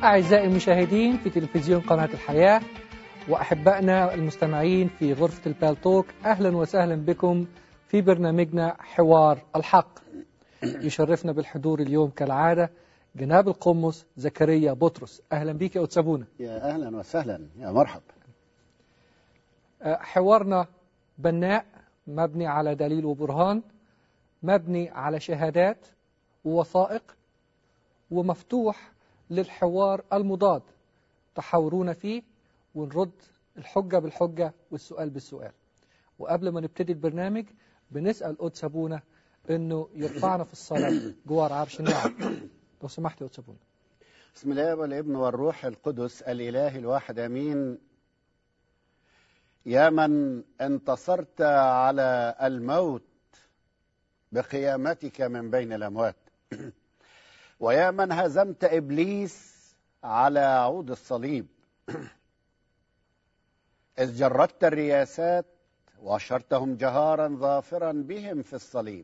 أعزائي المشاهدين في تلفزيون قناة الحياة وأحبائنا المستمعين في غرفة البالتوك أهلا وسهلا بكم في برنامجنا حوار الحق يشرفنا بالحضور اليوم كالعادة جناب القمص زكريا بطرس أهلا بك يا أتسابونا يا أهلا وسهلا يا مرحب حوارنا بناء مبني على دليل وبرهان مبني على شهادات ووثائق ومفتوح للحوار المضاد تحاورونا فيه ونرد الحجة بالحجة والسؤال بالسؤال وقبل ما نبتدي البرنامج بنسأل قدس أبونا أنه يرفعنا في الصلاة جوار عرش النعم لو سمحت يا قدس أبونا بسم الله والابن والروح القدس الإله الواحد أمين يا من انتصرت على الموت بقيامتك من بين الأموات ويا من هزمت إبليس على عود الصليب إذ جردت الرياسات وأشرتهم جهارا ظافرا بهم في الصليب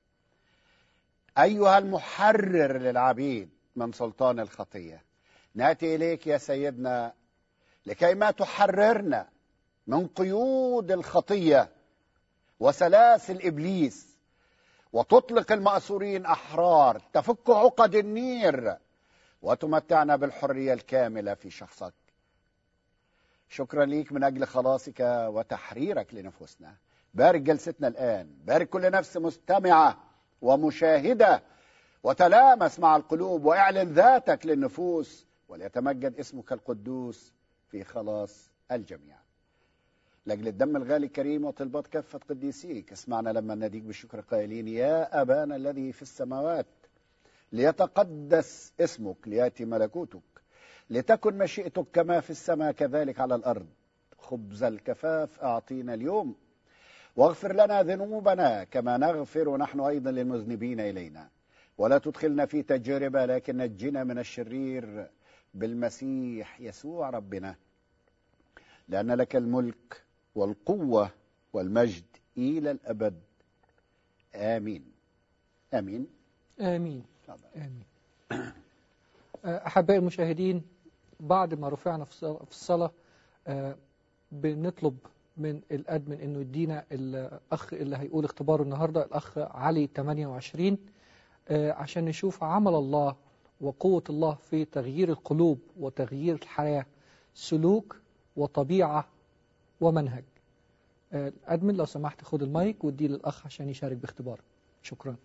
أيها المحرر للعبيد من سلطان الخطية ناتي إليك يا سيدنا لكي ما تحررنا من قيود الخطية وسلاسل إبليس وتطلق المأسورين أحرار تفك عقد النير وتمتعنا بالحرية الكاملة في شخصك شكرا ليك من أجل خلاصك وتحريرك لنفوسنا بارك جلستنا الآن بارك كل نفس مستمعة ومشاهدة وتلامس مع القلوب واعلن ذاتك للنفوس وليتمجد اسمك القدوس في خلاص الجميع لاجل الدم الغالي الكريم وطلبات كافة قديسيك اسمعنا لما نديك بالشكر قائلين يا أبانا الذي في السماوات ليتقدس اسمك ليأتي ملكوتك لتكن مشيئتك كما في السماء كذلك على الأرض خبز الكفاف أعطينا اليوم واغفر لنا ذنوبنا كما نغفر نحن أيضا للمذنبين إلينا ولا تدخلنا في تجربة لكن نجنا من الشرير بالمسيح يسوع ربنا لأن لك الملك والقوة والمجد إلى الأبد آمين آمين آمين آمين أحبائي المشاهدين بعد ما رفعنا في الصلاة بنطلب من الأدمن أنه يدينا الأخ اللي هيقول اختباره النهاردة الأخ علي 28 عشان نشوف عمل الله وقوة الله في تغيير القلوب وتغيير الحياة سلوك وطبيعة ومنهج أدمن لو سمحت خد المايك واديه للأخ عشان يشارك باختباره شكرا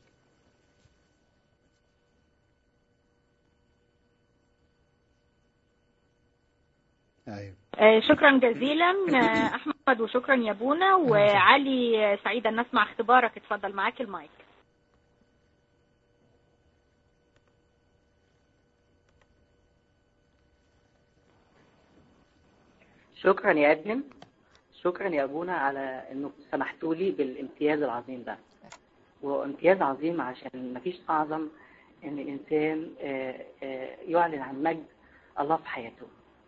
أيوة. شكرا جزيلا احمد وشكرا يا بونا وعلي سعيده ان نسمع اختبارك اتفضل معاك المايك شكرا يا ادمن شكرا يا ابونا على انه سمحتوا لي بالامتياز العظيم ده وامتياز عظيم عشان مفيش اعظم ان الانسان يعلن عن مجد الله في حياته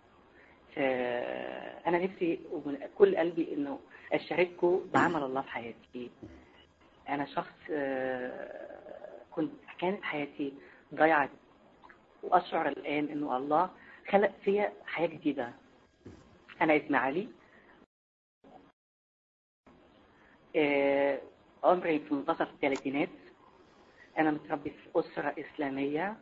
انا نفسي ومن كل قلبي انه اشارككم بعمل الله في حياتي انا شخص كنت كانت حياتي ضيعت واشعر الان انه الله خلق فيا حياه جديده انا اسمي علي عمري في منتصف الثلاثينات انا متربي في اسره اسلاميه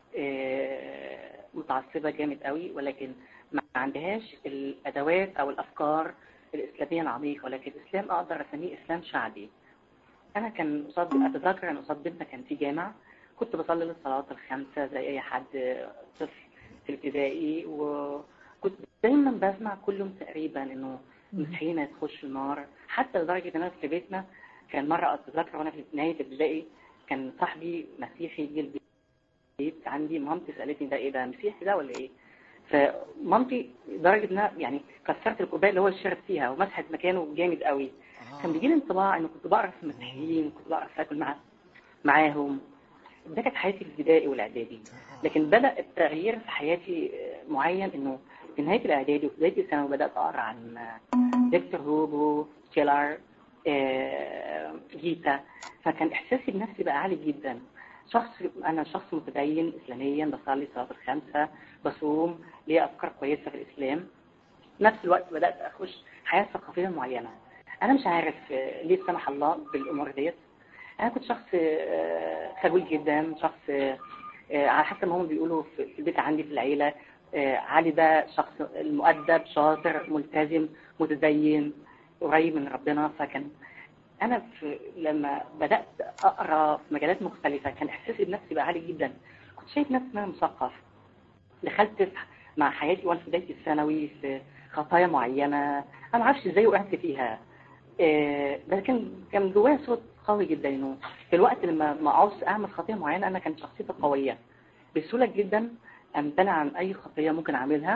متعصبه جامد قوي ولكن ما عندهاش الادوات او الافكار الاسلاميه العميقه ولكن الاسلام اقدر اسميه اسلام شعبي انا كان قصاد اتذكر ان قصاد بنتنا كان في جامع كنت بصلي للصلاه الخمسه زي اي حد طفل في الابتدائي وكنت دايما بسمع كل يوم تقريبا انه المسيحيين هيخشوا النار حتى لدرجه ان انا في بيتنا كان مره اتذكر وانا في نهايه الابتدائي كان صاحبي مسيحي جه البيت عندي مامتي سالتني ده ايه ده مسيحي ده ولا ايه فمامتي لدرجه انها يعني كسرت الكوبايه اللي هو شرب فيها ومسحت مكانه جامد قوي كان بيجي لي انطباع انه كنت بقرا في المسيحيين كنت بعرف اكل مع معاهم ده كانت حياتي في الابتدائي والاعدادي لكن بدا التغيير في حياتي معين انه في نهايه الاعدادي وفي بدايه الثانوي بدات اقرا عن فيكتور هوجو تشيلر جيتا فكان احساسي بنفسي بقى عالي جدا شخص انا شخص متدين اسلاميا بصلي صلاه الخمسه بصوم ليا افكار كويسه في الاسلام في نفس الوقت بدات اخش حياه ثقافيه معينه انا مش عارف آه، ليه سمح الله بالامور ديت انا كنت شخص آه، خجول جدا شخص آه، آه، على حسب ما هم بيقولوا في في البيت عندي في العيله آه، علي ده شخص مؤدب شاطر ملتزم متدين قريب من ربنا فكان انا في لما بدات اقرا في مجالات مختلفه كان احساسي بنفسي بقى عالي جدا كنت شايف نفسي ان انا مثقف دخلت في- مع حياتي وانا في بدايه الثانوي في خطايا معينه انا ما اعرفش ازاي وقعت فيها آه، بس كان كان جوايا صوت قوي جدا انه في الوقت لما ما عاوز اعمل خطيه معينه انا كانت شخصيتي قويه بسهوله جدا امتنع عن اي خطيه ممكن اعملها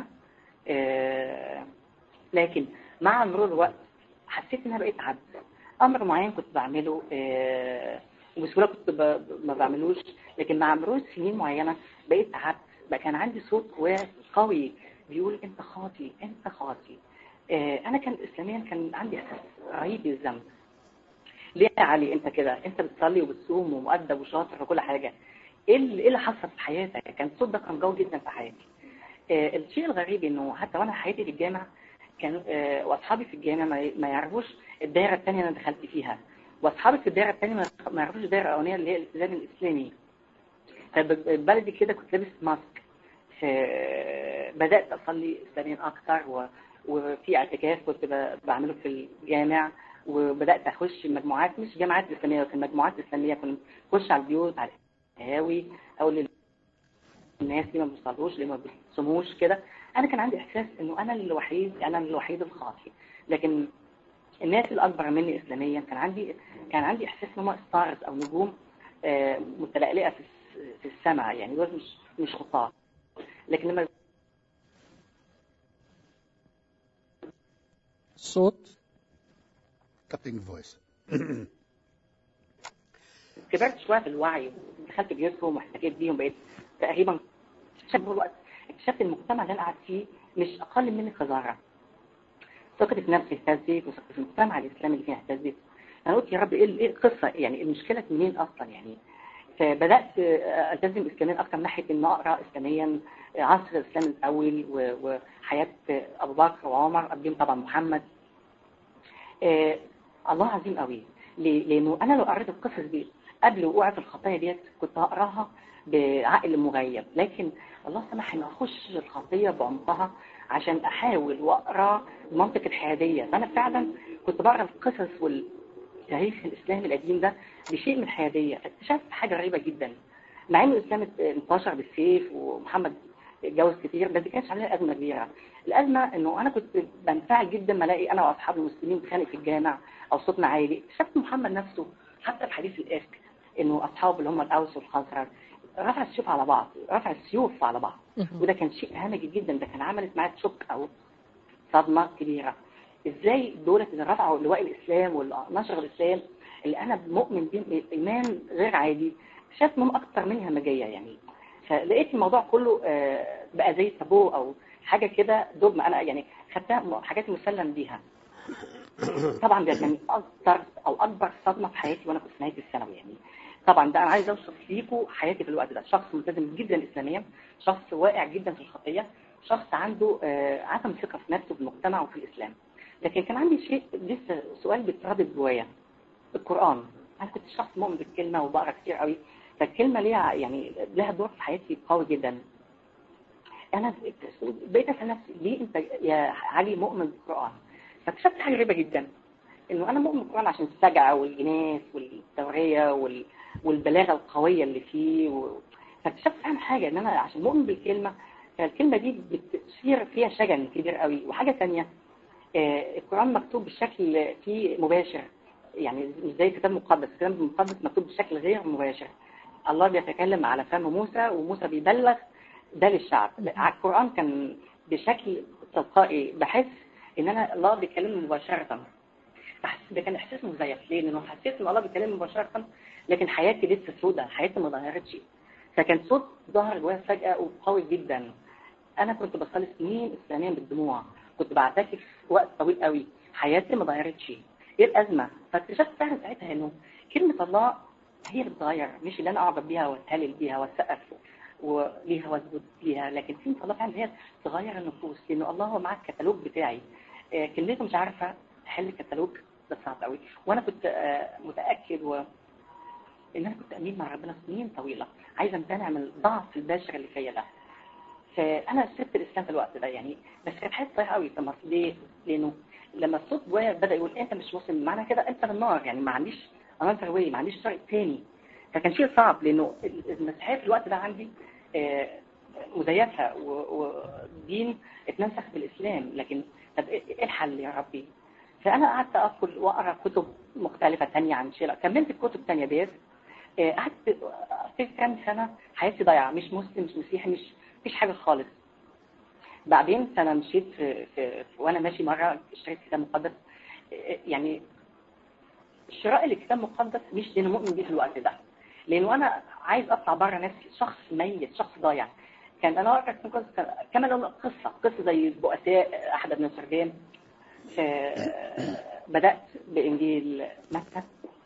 آه، لكن مع مرور الوقت حسيت ان انا بقيت عبد امر معين كنت بعمله آه، وبسهوله كنت ب- ما بعملوش لكن مع مرور سنين معينه بقيت عبد بقى كان عندي صوت جوايا قوي بيقول انت خاطي انت خاطي آه، انا كان اسلاميا كان عندي احساس رهيب بالذنب ليه يا علي انت كده انت بتصلي وبتصوم ومؤدب وشاطر وكل حاجه ايه اللي ايه اللي حصل في حياتك كان الصوت ده كان قوي جدا في حياتي آه، الشيء الغريب انه حتى وانا حياتي في الجامعه كان آه، واصحابي في الجامعه ما- ما يعرفوش الدائره الثانيه اللي انا دخلت فيها واصحابي في الدائره الثانيه ما- ما يعرفوش الدائره الاولانيه اللي هي الالتزام الاسلامي فبلدي كده كنت لابس ماسك ف- بدات اصلي اسلاميا اكتر و... وفي اعتكاف كنت ب- بعمله في الجامع وبدات اخش مجموعات مش جامعات اسلاميه لكن مجموعات اسلاميه كنت بخش على البيوت على القهاوي او للناس اللي ما بيصلوش اللي ما بيصوموش كده انا كان عندي احساس انه انا الوحيد انا الوحيد الخاطئ لكن الناس الاكبر مني اسلاميا كان عندي كان عندي احساس ان هم ستارز او نجوم آه، متلألئه في الس- في السماء يعني دول مش مش خطاه لكن لما الصوت كابتن فويس كبرت شويه في الوعي دخلت بيوتهم واحتكيت بيهم بقيت تقريبا اكتشفت مع الوقت اكتشفت المجتمع اللي انا قاعد فيه مش اقل مني قذاره ثقتي في نفسي اهتزت وثقتي في المجتمع الاسلامي اللي فيه اهتزت انا قلت يا رب ايه ايه القصه يعني المشكله منين اصلا يعني فبدات آه، التزم اسلاميا اكثر من ناحيه ان اقرا اسلاميا آه، عصر الاسلام الاول و- وحياه آه، ابو بكر وعمر قبلهم طبعا محمد آه، الله عظيم قوي ليه؟ لانه انا لو قريت القصص دي قبل وقوعي في الخطايا ديت كنت هقراها بعقل مغيب لكن الله سمح ان اخش الخطيه بعمقها عشان احاول واقرا بمنطق الحياديه فانا فعلا كنت بقرا القصص والتاريخ الاسلامي القديم ده بشيء من الحياديه اكتشفت حاجه غريبه جدا مع ان الاسلام انتشر بالسيف ومحمد اتجوز كتير بس ما كانش عليها ازمه كبيره الازمه انه انا كنت بنفعل جدا ما الاقي انا واصحاب المسلمين بنتخانق في الجامع او صوتنا عالي اكتشفت محمد نفسه حتى في حديث الافك انه اصحابه اللي هم الاوس والخزرج رفع السيوف على بعض رفع السيوف على بعض وده كان شيء هامج جدا ده كان عملت معايا شوك او صدمه كبيره ازاي دولة اللي رفعوا لواء الاسلام ونشروا الاسلام اللي انا مؤمن بيه ايمان غير عادي اكتشفت انهم اكتر مني همجيه يعني فلقيت الموضوع كله آه، بقى زي تابو او حاجه كده دogma انا يعني خدتها م- حاجات مسلم بيها طبعا ده كان اكتر او اكبر صدمه في حياتي وانا كنت في نهايه الثانوي يعني طبعا ده انا عايز اوصف ليكم حياتي في الوقت ده شخص ملتزم جدا اسلاميا شخص واقع جدا في الخطيه شخص عنده آه، عدم ثقه في نفسه في المجتمع وفي الاسلام لكن كان عندي شيء لسه سؤال بيتردد جوايا القران انا كنت شخص مؤمن بالكلمه وبقرا كتير قوي فالكلمه ليها يعني لها دور في حياتي قوي جدا انا بقيت اسال نفسي ليه انت يا علي مؤمن بالقران فاكتشفت حاجه غريبه جدا انه انا مؤمن بالقران عشان السجع والاناث والتوريه وال... والبلاغه القويه اللي فيه و... فاكتشفت اهم حاجه ان انا عشان مؤمن بالكلمه فالكلمه دي بتصير فيها شجن كبير قوي وحاجه ثانيه آه القران مكتوب بشكل فيه مباشر يعني مش زي الكتاب المقدس الكتاب المقدس مكتوب بشكل غير مباشر الله بيتكلم على فم موسى وموسى بيبلغ ده للشعب لا، القرآن كان بشكل تلقائي بحس ان انا الله بيكلمني مباشرة فحس ده كان احساس مزيف ليه؟ لانه حسيت ان الله بيكلمني مباشرة لكن حياتي لسه سودة حياتي ما ظهرتش فكان صوت ظهر جوايا فجأة وقوي جدا انا كنت بصلي سنين اسلاميا بالدموع كنت بعتكف وقت طويل قوي حياتي ما ظهرتش ايه الازمه فاكتشفت فعلا ساعتها انه كلمه الله هي اللي بتغير مش اللي انا اعبد بيها واتهلل بيها واسقف وليها واسجد ليها لكن في طلبات عن هي تغير النفوس لانه الله هو معاه الكتالوج بتاعي آه، كلمته مش عارفه تحل الكتالوج ده صعب قوي وانا كنت آه، متاكد و ان انا كنت امين مع ربنا سنين طويله عايزه امتنع من الضعف البشري اللي فيا ده فانا سبت الاسلام في الوقت ده يعني بس كانت حاجه صحيحه قوي لما ليه؟ لانه لما الصوت جوايا بدا يقول انت مش مسلم معنى كده انت في النار يعني ما عنديش انذر واي ما عنديش طريق تاني فكان شيء صعب لانه المسيحيه في الوقت ده عندي آه، مزيفه و- ودين اتنسخ بالاسلام لكن طب ايه إيه الحل يا ربي؟ فانا قعدت اكل واقرا كتب مختلفه تانية عن شيء كملت الكتب التانية ديت آه، قعدت في كام سنه حياتي ضايعه مش مسلم مش مسيحي مش مفيش حاجه خالص بعدين انا مشيت في, في, في وانا ماشي مره اشتريت كتاب مقدس آه، يعني شراء الكتاب المقدس مش لانه مؤمن بيه في الوقت ده لانه انا عايز اطلع بره نفسي شخص ميت شخص ضايع كان انا اقرا الكتاب المقدس كان- كما لو قصه قصه زي بؤساء احد ابن سردان بدات بانجيل متى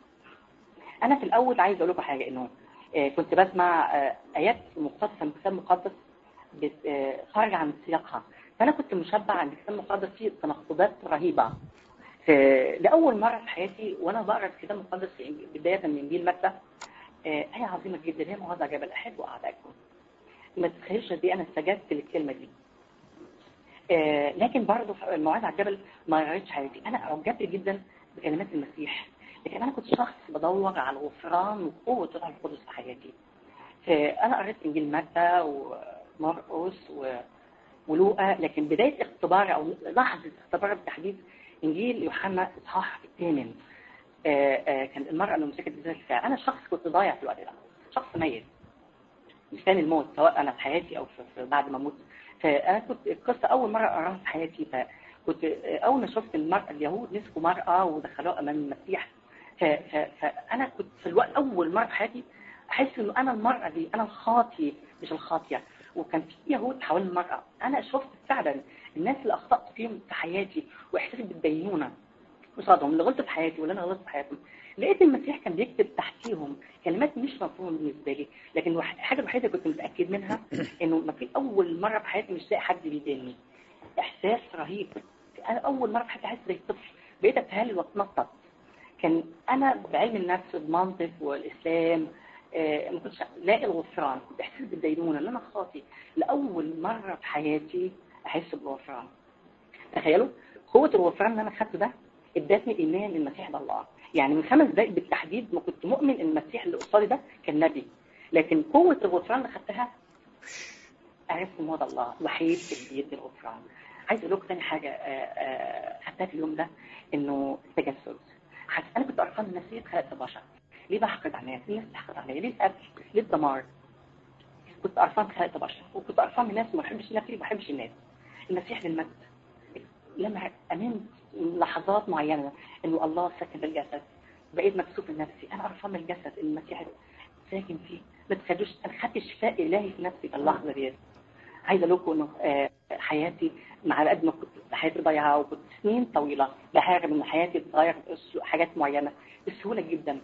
انا في الاول عايز اقول لكم حاجه انه آه، كنت بسمع آه، ايات مقتبسه من الكتاب المقدس بت- آه، خارجه عن سياقها فانا كنت مشبع عن الكتاب المقدس فيه تناقضات رهيبه ف- لاول مره في حياتي وانا بقرا الكتاب المقدس في إنجيل- بدايه من انجيل متى آه، ايه عظيمه جدا هي مواضع جبل احب اعدائكم ما تتخيلش قد ايه انا استجبت للكلمه دي آه، لكن برضه في الموعظه على الجبل ما غيرتش حياتي انا اعجبت جدا بكلمات المسيح لكن انا كنت شخص بدور على الغفران وقوه الروح القدس في حياتي فانا قريت انجيل متى ومرقس و- ولوقا لكن بدايه اختباري او لحظه اختباري بالتحديد انجيل يوحنا اصحاح الثامن آه، آه، كان المراه اللي مسكت بذات الفعل انا شخص كنت ضايع في الوقت ده شخص ميت مستني الموت سواء انا في حياتي او في في بعد ما اموت فانا كنت القصه اول مره اقراها في حياتي فكنت اول ما شفت المراه اليهود مسكوا مراه ودخلوها امام المسيح ف- ف- فانا كنت في الوقت اول مره في حياتي احس انه انا المراه دي انا الخاطي مش الخاطيه وكان في يهود حوالين المراه انا شفت فعلا الناس اللي اخطات فيهم في حياتي واحساسي بالدينونه قصادهم اللي غلطت في حياتي واللي انا غلطت في حياتهم لقيت المسيح كان بيكتب تحتيهم كلمات مش مفهومه بالنسبه لي لكن الوح- الحاجه الوحيده اللي كنت متاكد منها انه ما في اول مره في حياتي مش لاقي حد بيديني احساس رهيب انا اول مره في حياتي احس زي الطفل بقيت اتهلل واتنطط كان انا بعلم النفس بالمنطق والاسلام آه، ما كنتش لاقي الغفران كنت احس بالدينونه ان انا خاطي لاول مره في حياتي احس بالغفران تخيلوا قوه الغفران اللي انا خدته ده ادتني ايمان ان المسيح ده الله يعني من خمس دقائق بالتحديد ما كنت مؤمن ان المسيح اللي قصادي ده كان نبي لكن قوه الغفران اللي خدتها عرفت ان هو ده الله الوحيد اللي بيدي الغفران عايز اقول لكم تاني حاجه آه، آه، خدتها في اليوم ده انه التجسد حس- انا كنت قرفان من نفسيه خلقت البشر ليه بحقد على الناس؟ ليه الناس بتحقد عليا؟ ليه القتل؟ ليه الدمار؟ كنت قرفان من خلقت البشر وكنت قرفان من الناس وما بحبش نفسي وما بحبش الناس المسيح للمجد لما امنت لحظات معينه انه الله ساكن بالجسد بقيت مكسوف من نفسي انا قرفان من الجسد اللي المسيح ساكن فيه ما تخلوش انا خدت شفاء الهي في نفسي في اللحظه ديت عايزه اقول لكم انه آه، حياتي مع قد ما كنت حياتي ضايعه وكنت سنين طويله بحارب ان حياتي تتغير بأسلوب- حاجات معينه بسهوله جدا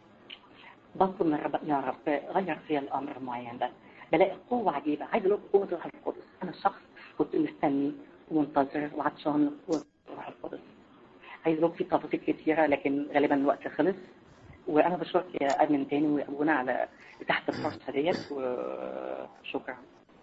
بطلب من رب يا رب غير فيا الامر المعين ده بلاقي قوه عجيبه عايزه اقول لكم قوه الروح القدس انا شخص كنت مستني ومنتظر وعطشان قوه الروح القدس عايز اقول لكم في تفاصيل كتيره لكن غالبا الوقت خلص وانا بشكرك يا ادمن تاني وابونا على تحت الفرصه ديت وشكرا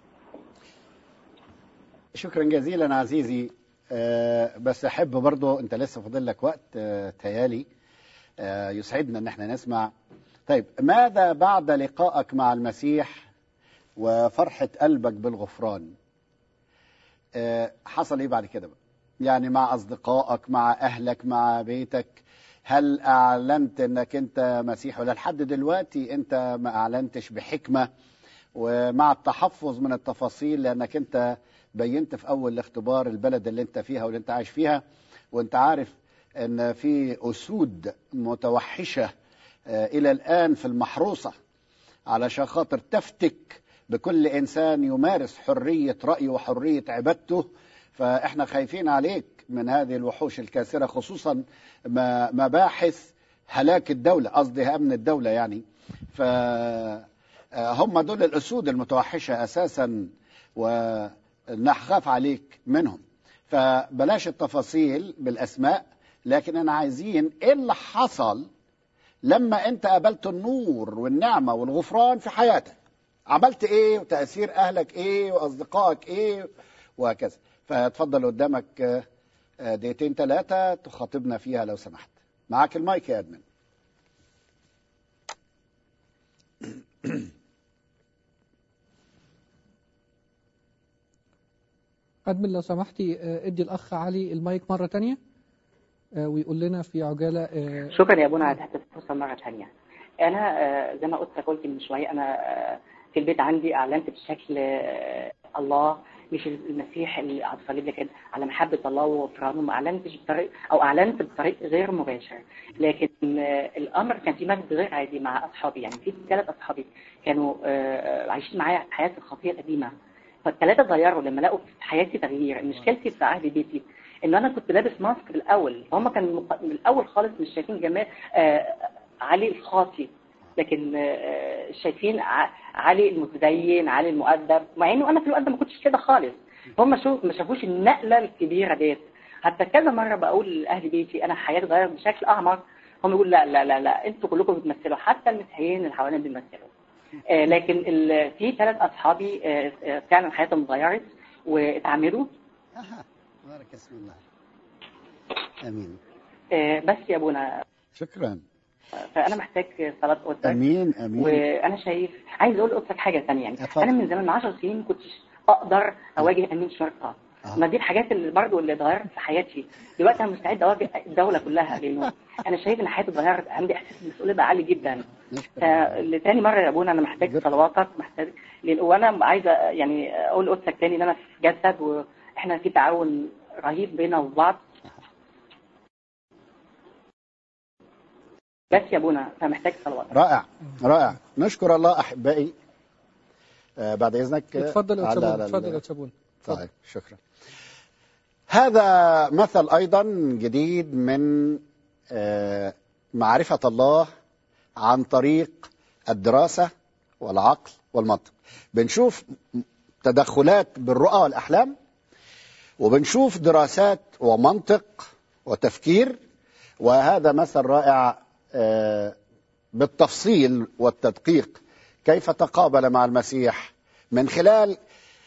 شكرا جزيلا عزيزي آه، بس احب برضو انت لسه فاضل لك وقت آه، تيالي آه، يسعدنا ان احنا نسمع طيب ماذا بعد لقائك مع المسيح وفرحة قلبك بالغفران آه، حصل ايه بعد كده بقى يعني مع اصدقائك مع اهلك مع بيتك هل اعلنت انك انت مسيح ولا لحد دلوقتي انت ما اعلنتش بحكمة ومع التحفظ من التفاصيل لانك انت بينت في اول الاختبار البلد اللي انت فيها واللي انت عايش فيها وانت عارف ان في اسود متوحشه آه، الى الان في المحروسه علشان خاطر تفتك بكل انسان يمارس حريه رايه وحريه عبادته فاحنا خايفين عليك من هذه الوحوش الكاسره خصوصا ما- مباحث هلاك الدوله قصدي امن الدوله يعني ف آه، هم دول الاسود المتوحشه اساسا ونخاف عليك منهم فبلاش التفاصيل بالاسماء لكن انا عايزين ايه اللي حصل لما انت قابلت النور والنعمه والغفران في حياتك عملت ايه وتاثير اهلك ايه واصدقائك ايه وهكذا فتفضل قدامك آه، آه، دقيقتين ثلاثه تخاطبنا فيها لو سمحت معاك المايك يا ادمن أدمن لو سمحتي آه، ادي الأخ علي المايك مرة تانية آه، ويقول لنا في عجالة آه، شكرا يا ابونا على هذه الفرصه مره ثانيه انا آه، زي ما قلت قلت من شويه انا آه، في البيت عندي اعلنت بشكل آه، الله مش المسيح اللي على الصليب لكن على محبه الله وغفرانه ما اعلنتش بطريق او اعلنت بطريق غير مباشر لكن آه، الامر كان في مجد غير عادي مع اصحابي يعني في ثلاث اصحابي كانوا آه، عايشين معايا حياه الخطيه القديمه فالثلاثه اتغيروا لما لقوا في حياتي تغيير مشكلتي في اهل بيتي ان انا كنت لابس ماسك بالاول فهم كانوا مق- من الاول خالص مش شايفين جمال آه علي الخاطي لكن آه شايفين ع- علي المتدين علي المؤدب مع انه انا في الوقت ده ما كنتش كده خالص هم شوف ما شافوش النقله الكبيره ديت حتى كذا مره بقول لاهل بيتي انا حياتي اتغيرت بشكل اعمق هم يقولوا لا لا لا لا انتوا كلكم بتمثلوا حتى المسيحيين اللي حوالينا بيمثلوا آه لكن ال- في ثلاث اصحابي آه آه، فعلا حياتهم اتغيرت واتعاملوا أها. بارك اسم الله امين آه بس يا ابونا شكرا فانا محتاج صلاه قدسك امين امين وانا شايف عايز اقول لقدسك حاجه ثانيه يعني اتفضل. انا من زمان من 10 سنين ما كنتش اقدر اواجه امين شرطه آه. ما دي الحاجات اللي برضه اللي اتغيرت في حياتي دلوقتي انا مستعد اواجه الدوله كلها لانه انا شايف ان حياتي اتغيرت عندي احساس بالمسؤوليه بقى عالي جدا نشكر فلتاني مره يا ابونا انا محتاج جد. صلواتك محتاج لان وانا عايزه يعني اقول لقدسك تاني ان انا في جسد واحنا في تعاون رهيب بينا وبعض بس يا ابونا فمحتاج صلواتك رائع رائع نشكر الله احبائي آه بعد اذنك آه، اتفضل يا على- أتسابون على- اتفضل يا أتسابون اتفضل طيب شكرا هذا مثل ايضا جديد من آه، معرفه الله عن طريق الدراسه والعقل والمنطق بنشوف تدخلات بالرؤى والاحلام وبنشوف دراسات ومنطق وتفكير وهذا مثل رائع آه، بالتفصيل والتدقيق كيف تقابل مع المسيح من خلال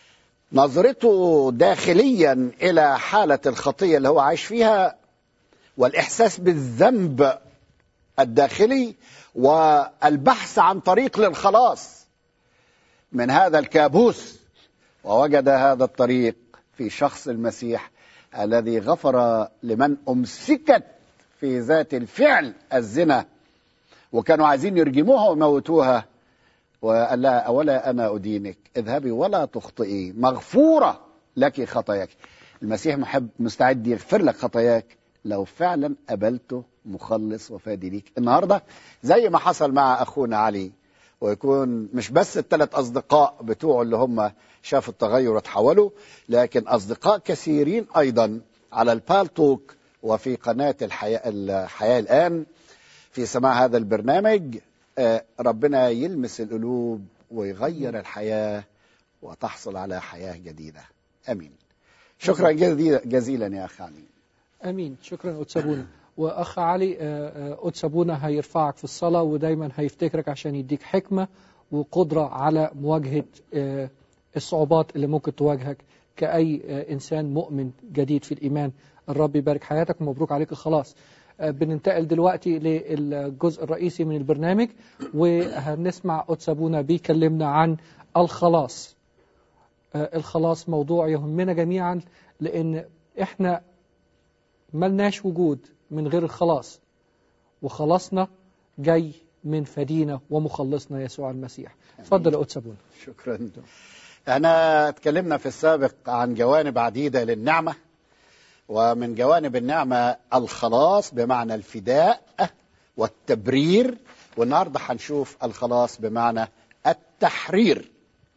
نظرته داخليا الى حاله الخطيه اللي هو عايش فيها والاحساس بالذنب الداخلي والبحث عن طريق للخلاص من هذا الكابوس ووجد هذا الطريق في شخص المسيح الذي غفر لمن امسكت في ذات الفعل الزنا وكانوا عايزين يرجموها ويموتوها وقال لها أولا أنا أدينك اذهبي ولا تخطئي مغفورة لك خطاياك المسيح محب مستعد يغفر لك خطاياك لو فعلا قبلته مخلص وفادي ليك النهاردة زي ما حصل مع أخونا علي ويكون مش بس الثلاث أصدقاء بتوعه اللي هم شافوا التغير وتحولوا لكن أصدقاء كثيرين أيضا على البالتوك وفي قناة الحياة, الحياة الآن في سماع هذا البرنامج آه، ربنا يلمس القلوب ويغير الحياة وتحصل على حياة جديدة أمين شكرا جزيلا, جزيلا يا أخ علي امين شكرا أتسابونا واخ علي آه، آه، أتسابونا هيرفعك في الصلاه ودايما هيفتكرك عشان يديك حكمه وقدره على مواجهه آه، الصعوبات اللي ممكن تواجهك كاي آه، انسان مؤمن جديد في الايمان الرب يبارك حياتك ومبروك عليك الخلاص آه، بننتقل دلوقتي للجزء الرئيسي من البرنامج وهنسمع أتسابونا بيكلمنا عن الخلاص آه، الخلاص موضوع يهمنا جميعا لأن احنا ملناش وجود من غير الخلاص وخلاصنا جاي من فدينا ومخلصنا يسوع المسيح اتفضل يا أتسابونا شكرا احنا اتكلمنا في السابق عن جوانب عديدة للنعمة ومن جوانب النعمة الخلاص بمعنى الفداء والتبرير والنهاردة هنشوف الخلاص بمعنى التحرير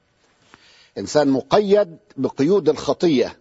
إنسان مقيد بقيود الخطية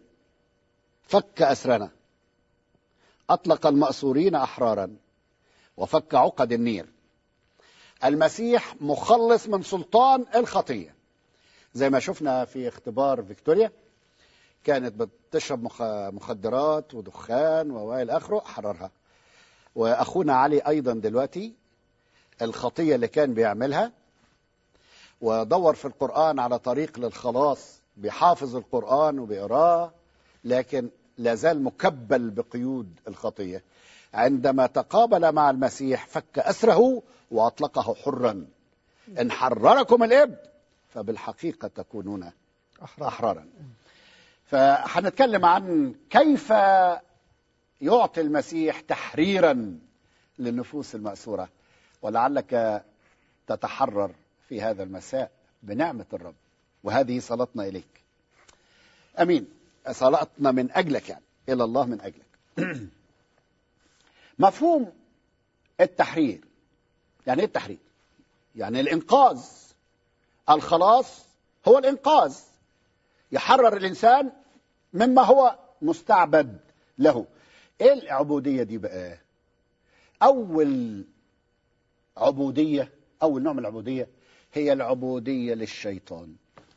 فك أسرنا أطلق المأسورين أحرارا وفك عقد النير المسيح مخلص من سلطان الخطية زي ما شفنا في اختبار فيكتوريا كانت بتشرب مخ- مخدرات ودخان وإلى آخره حررها وأخونا علي أيضا دلوقتي الخطية اللي كان بيعملها ودور في القرآن على طريق للخلاص بيحافظ القرآن وبيقراه لكن لا زال مكبل بقيود الخطية عندما تقابل مع المسيح فك أسره وأطلقه حرا إن حرركم الإب فبالحقيقة تكونون أحرار أحرارا فهنتكلم عن كيف يعطي المسيح تحريرا للنفوس المأسورة ولعلك تتحرر في هذا المساء بنعمة الرب وهذه صلاتنا إليك أمين صلاتنا من أجلك يعني إلى الله من أجلك مفهوم التحرير يعني إيه التحرير يعني الإنقاذ الخلاص هو الإنقاذ يحرر الإنسان مما هو مستعبد له إيه العبودية دي بقى أول عبودية أول نوع من العبودية هي العبودية للشيطان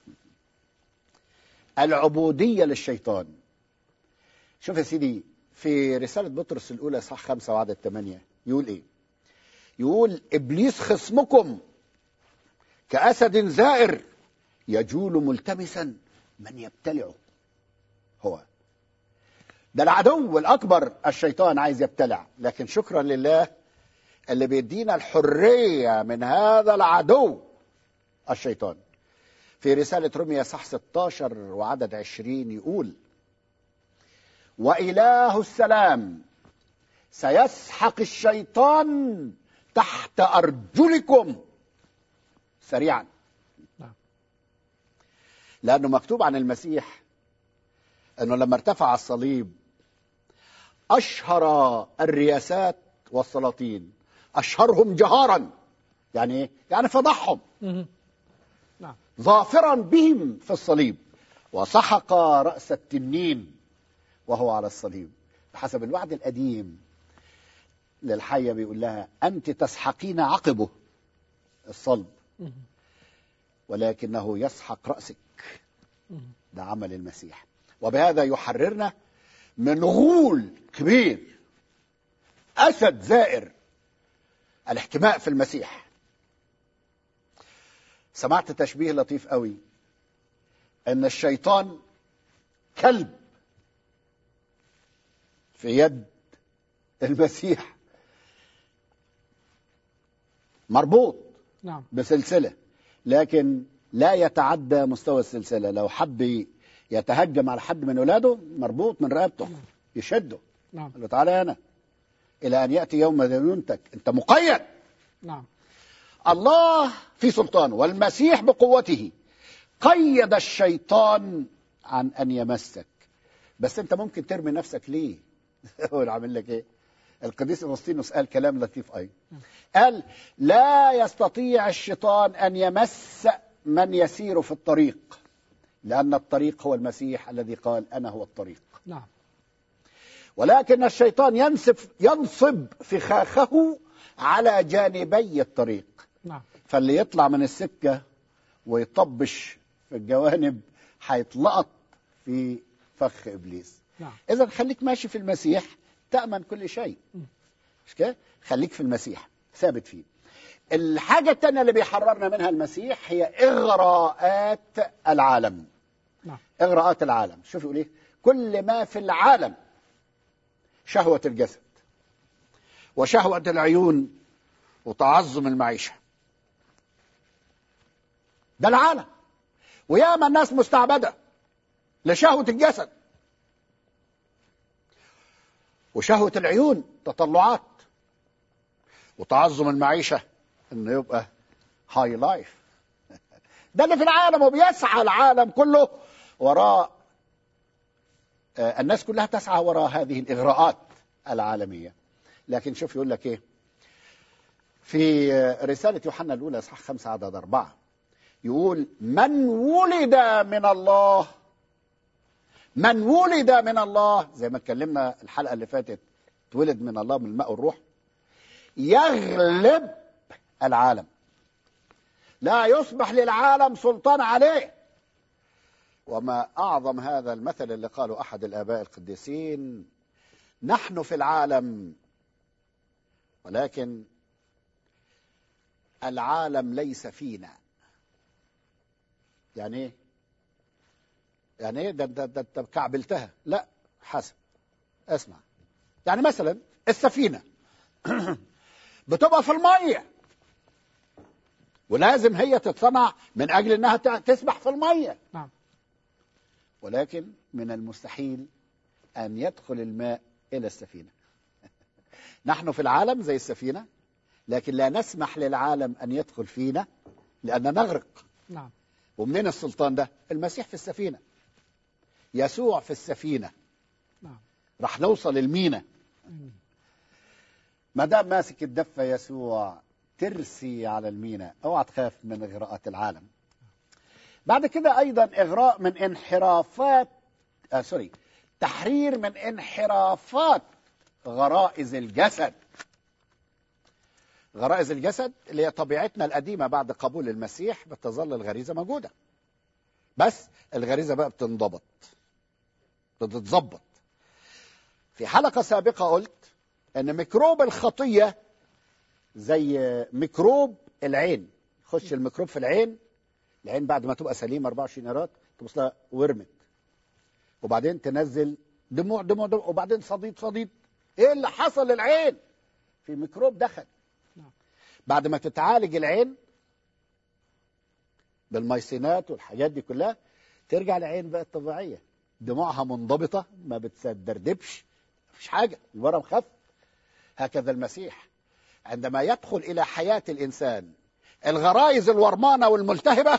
العبودية للشيطان شوف يا سيدي في رسالة بطرس الأولى صح خمسة وعدد ثمانية يقول إيه يقول إبليس خصمكم كأسد زائر يجول ملتمسا من يبتلعه هو ده العدو الأكبر الشيطان عايز يبتلع لكن شكرا لله اللي بيدينا الحرية من هذا العدو الشيطان في رسالة رومية صح 16 وعدد 20 يقول وإله السلام سيسحق الشيطان تحت أرجلكم سريعا نعم. لأنه مكتوب عن المسيح أنه لما ارتفع على الصليب أشهر الرياسات والسلاطين أشهرهم جهارا يعني إيه؟ يعني فضحهم مهم. نعم ظافرا بهم في الصليب وسحق رأس التنين وهو على الصليب بحسب الوعد القديم للحية بيقول لها أنت تسحقين عقبه الصلب مهم. ولكنه يسحق رأسك مهم. ده عمل المسيح وبهذا يحررنا من غول كبير أسد زائر الاحتماء في المسيح سمعت تشبيه لطيف قوي ان الشيطان كلب في يد المسيح مربوط نعم بسلسله لكن لا يتعدى مستوى السلسله لو حب يتهجم على حد من اولاده مربوط من رقبته يشده نعم قال له تعالى هنا الى ان ياتي يوم دينونتك انت مقيد نعم الله في سلطانه والمسيح بقوته قيد الشيطان عن ان يمسك بس انت ممكن ترمي نفسك ليه هو عامل لك ايه القديس اغسطينوس قال كلام لطيف ايضا قال لا يستطيع الشيطان ان يمس من يسير في الطريق لان الطريق هو المسيح الذي قال انا هو الطريق نعم ولكن الشيطان ينصب ينصب فخاخه على جانبي الطريق نعم فاللي يطلع من السكة ويطبش في الجوانب هيتلقط في فخ إبليس نعم إذا خليك ماشي في المسيح تأمن كل شيء مش كده؟ خليك في المسيح ثابت فيه الحاجة التانية اللي بيحررنا منها المسيح هي إغراءات العالم نعم إغراءات العالم شوف يقول إيه كل ما في العالم شهوة الجسد وشهوة العيون وتعظم المعيشة ده العالم وياما الناس مستعبدة لشهوة الجسد وشهوة العيون تطلعات وتعظم المعيشة انه يبقى هاي لايف ده اللي في العالم وبيسعى العالم كله وراء آه، الناس كلها تسعى وراء هذه الإغراءات العالمية لكن شوف يقول لك إيه في آه، رسالة يوحنا الأولى إصحاح خمسة عدد أربعة يقول من ولد من الله من ولد من الله زي ما اتكلمنا الحلقة اللي فاتت اتولد من الله من الماء والروح يغلب العالم لا يصبح للعالم سلطان عليه وما أعظم هذا المثل اللي قاله أحد الآباء القديسين نحن في العالم ولكن العالم ليس فينا يعني ايه يعني ايه ده ده ده ده كعبلتها لا حسب اسمع يعني مثلا السفينه بتبقى في الميه ولازم هي تتصنع من اجل انها ت- تسبح في الميه نعم ولكن من المستحيل ان يدخل الماء الى السفينه نحن في العالم زي السفينه لكن لا نسمح للعالم ان يدخل فينا لان نغرق نعم ومنين السلطان ده المسيح في السفينه يسوع في السفينه نعم راح نوصل المينا آمين. ما دام ماسك الدفه يسوع ترسي على المينا اوعى تخاف من اغراءات العالم بعد كده ايضا اغراء من انحرافات آه سوري تحرير من انحرافات غرائز الجسد غرائز الجسد اللي هي طبيعتنا القديمه بعد قبول المسيح بتظل الغريزه موجوده بس الغريزه بقى بتنضبط بتتظبط في حلقه سابقه قلت ان ميكروب الخطيه زي ميكروب العين خش الميكروب في العين العين بعد ما تبقى سليمه 24 قيراط تبص لها ورمت وبعدين تنزل دموع دموع دموع وبعدين صديد صديد ايه اللي حصل للعين في ميكروب دخل نعم. بعد ما تتعالج العين بالميسينات والحاجات دي كلها ترجع العين بقت طبيعيه دموعها منضبطه ما بتدردبش مفيش حاجه الورم خف هكذا المسيح عندما يدخل الى حياه الانسان الغرائز الورمانه والملتهبه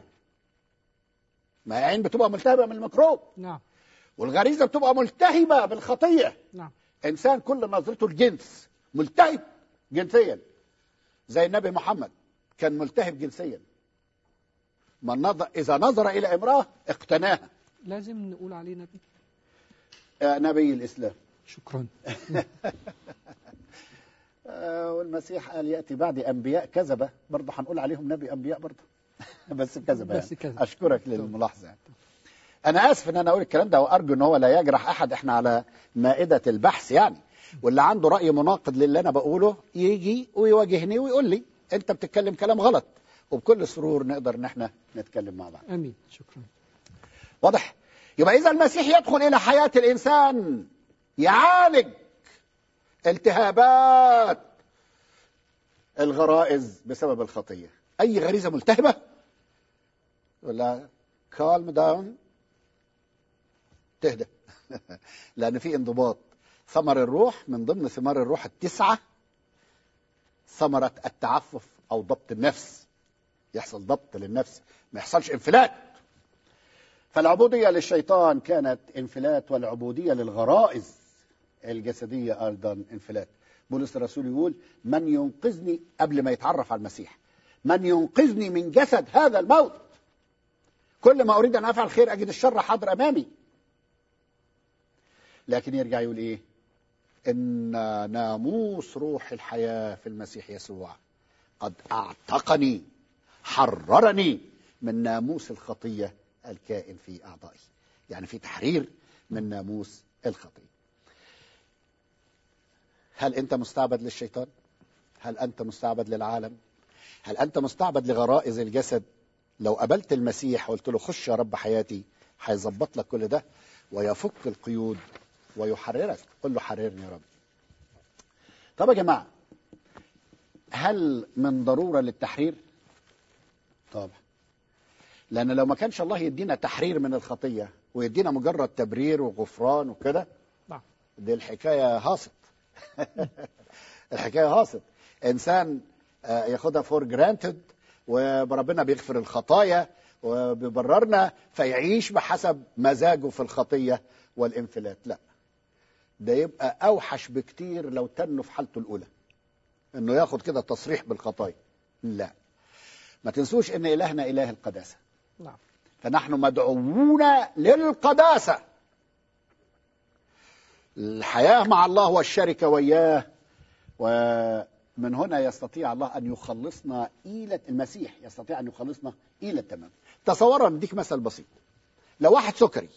ما العين بتبقى ملتهبه من الميكروب نعم والغريزه بتبقى ملتهبه بالخطيه نعم انسان كل نظرته الجنس ملتهب جنسيا زي النبي محمد كان ملتهب جنسيا من نظر اذا نظر الى امراه اقتناها لازم نقول عليه نبي آه، نبي الاسلام شكرا آه، والمسيح قال ياتي بعد انبياء كذبه برضه هنقول عليهم نبي انبياء برضه بس كذبه بس يعني. كذب. اشكرك للملاحظه يعني. انا اسف ان انا اقول الكلام ده وارجو ان هو لا يجرح احد احنا على مائده البحث يعني واللي عنده راي مناقض للي انا بقوله يجي ويواجهني ويقول لي انت بتتكلم كلام غلط وبكل سرور نقدر ان احنا نتكلم مع بعض امين شكرا واضح يبقى اذا المسيح يدخل الى حياه الانسان يعالج التهابات الغرائز بسبب الخطيه اي غريزه ملتهبه ولا كالم داون تهدى لان في انضباط ثمر الروح من ضمن ثمار الروح التسعه ثمره التعفف او ضبط النفس يحصل ضبط للنفس ما يحصلش انفلات فالعبودية للشيطان كانت انفلات والعبودية للغرائز الجسدية أيضا انفلات بولس الرسول يقول من ينقذني قبل ما يتعرف على المسيح من ينقذني من جسد هذا الموت كل ما أريد أن أفعل خير أجد الشر حاضر أمامي لكن يرجع يقول إيه إن ناموس روح الحياة في المسيح يسوع قد أعتقني حررني من ناموس الخطية الكائن في أعضائي يعني في تحرير من ناموس الخطية هل أنت مستعبد للشيطان؟ هل أنت مستعبد للعالم؟ هل أنت مستعبد لغرائز الجسد؟ لو قبلت المسيح وقلت له خش يا رب حياتي هيظبط لك كل ده ويفك القيود ويحررك قل له حررني يا رب طب يا جماعة هل من ضرورة للتحرير؟ طبعا لأن لو ما كانش الله يدينا تحرير من الخطية ويدينا مجرد تبرير وغفران وكده نعم دي الحكاية هاصت الحكاية هاصت إنسان آه، ياخدها فور جرانتد وربنا بيغفر الخطايا وبيبررنا فيعيش بحسب مزاجه في الخطية والانفلات لا ده يبقى أوحش بكتير لو تنه في حالته الأولى إنه ياخد كده تصريح بالخطايا لا ما تنسوش إن إلهنا إله القداسة نعم فنحن مدعوون للقداسة الحياة مع الله والشركة وياه من هنا يستطيع الله أن يخلصنا إلى المسيح يستطيع أن يخلصنا إلى التمام تصورا نديك مثل بسيط لو واحد سكري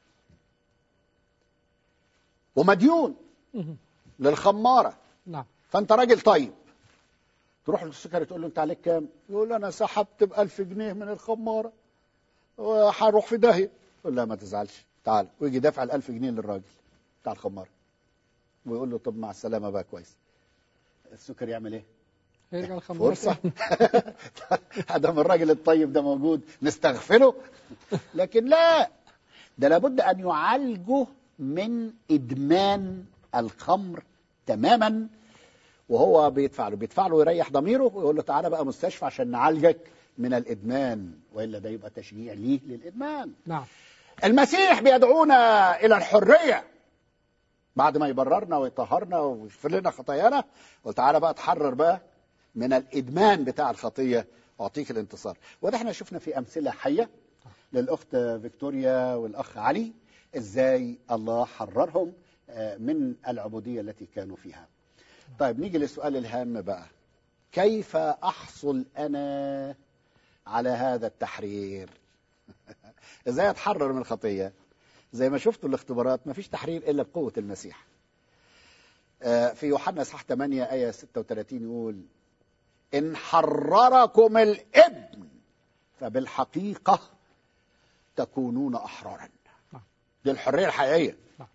ومديون مهم. للخمارة نعم فأنت راجل طيب تروح للسكري تقول له أنت عليك كام؟ يقول أنا سحبت بألف جنيه من الخمارة وهروح في داهية يقول لا ما تزعلش تعال ويجي دافع الألف جنيه للراجل بتاع الخمارة ويقول له طب مع السلامة بقى كويس السكر يعمل ايه؟ يرجع الخمار فرصة ادم الراجل الطيب ده موجود نستغفله لكن لا ده لابد ان يعالجه من ادمان الخمر تماما وهو بيدفع له بيدفع له يريح ضميره ويقول له تعالى بقى مستشفى عشان نعالجك من الادمان والا ده يبقى تشجيع ليه للادمان نعم المسيح بيدعونا الى الحريه بعد ما يبررنا ويطهرنا ويغفر لنا خطايانا قلت تعالى بقى اتحرر بقى من الادمان بتاع الخطيه واعطيك الانتصار وده احنا شفنا في امثله حيه للاخت فيكتوريا والاخ علي ازاي الله حررهم آه، من العبوديه التي كانوا فيها طيب نيجي للسؤال الهام بقى كيف احصل انا على هذا التحرير ازاي اتحرر من الخطيه زي ما شفتوا الاختبارات ما فيش تحرير الا بقوه المسيح آه، في يوحنا اصحاح 8 ايه 36 يقول ان حرركم الابن فبالحقيقه تكونون احرارا نعم. دي الحريه الحقيقيه نعم.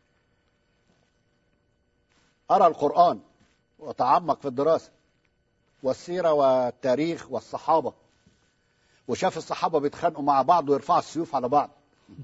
ارى القران وتعمق في الدراسه والسيره والتاريخ والصحابه وشاف الصحابه بيتخانقوا مع بعض ويرفعوا السيوف على بعض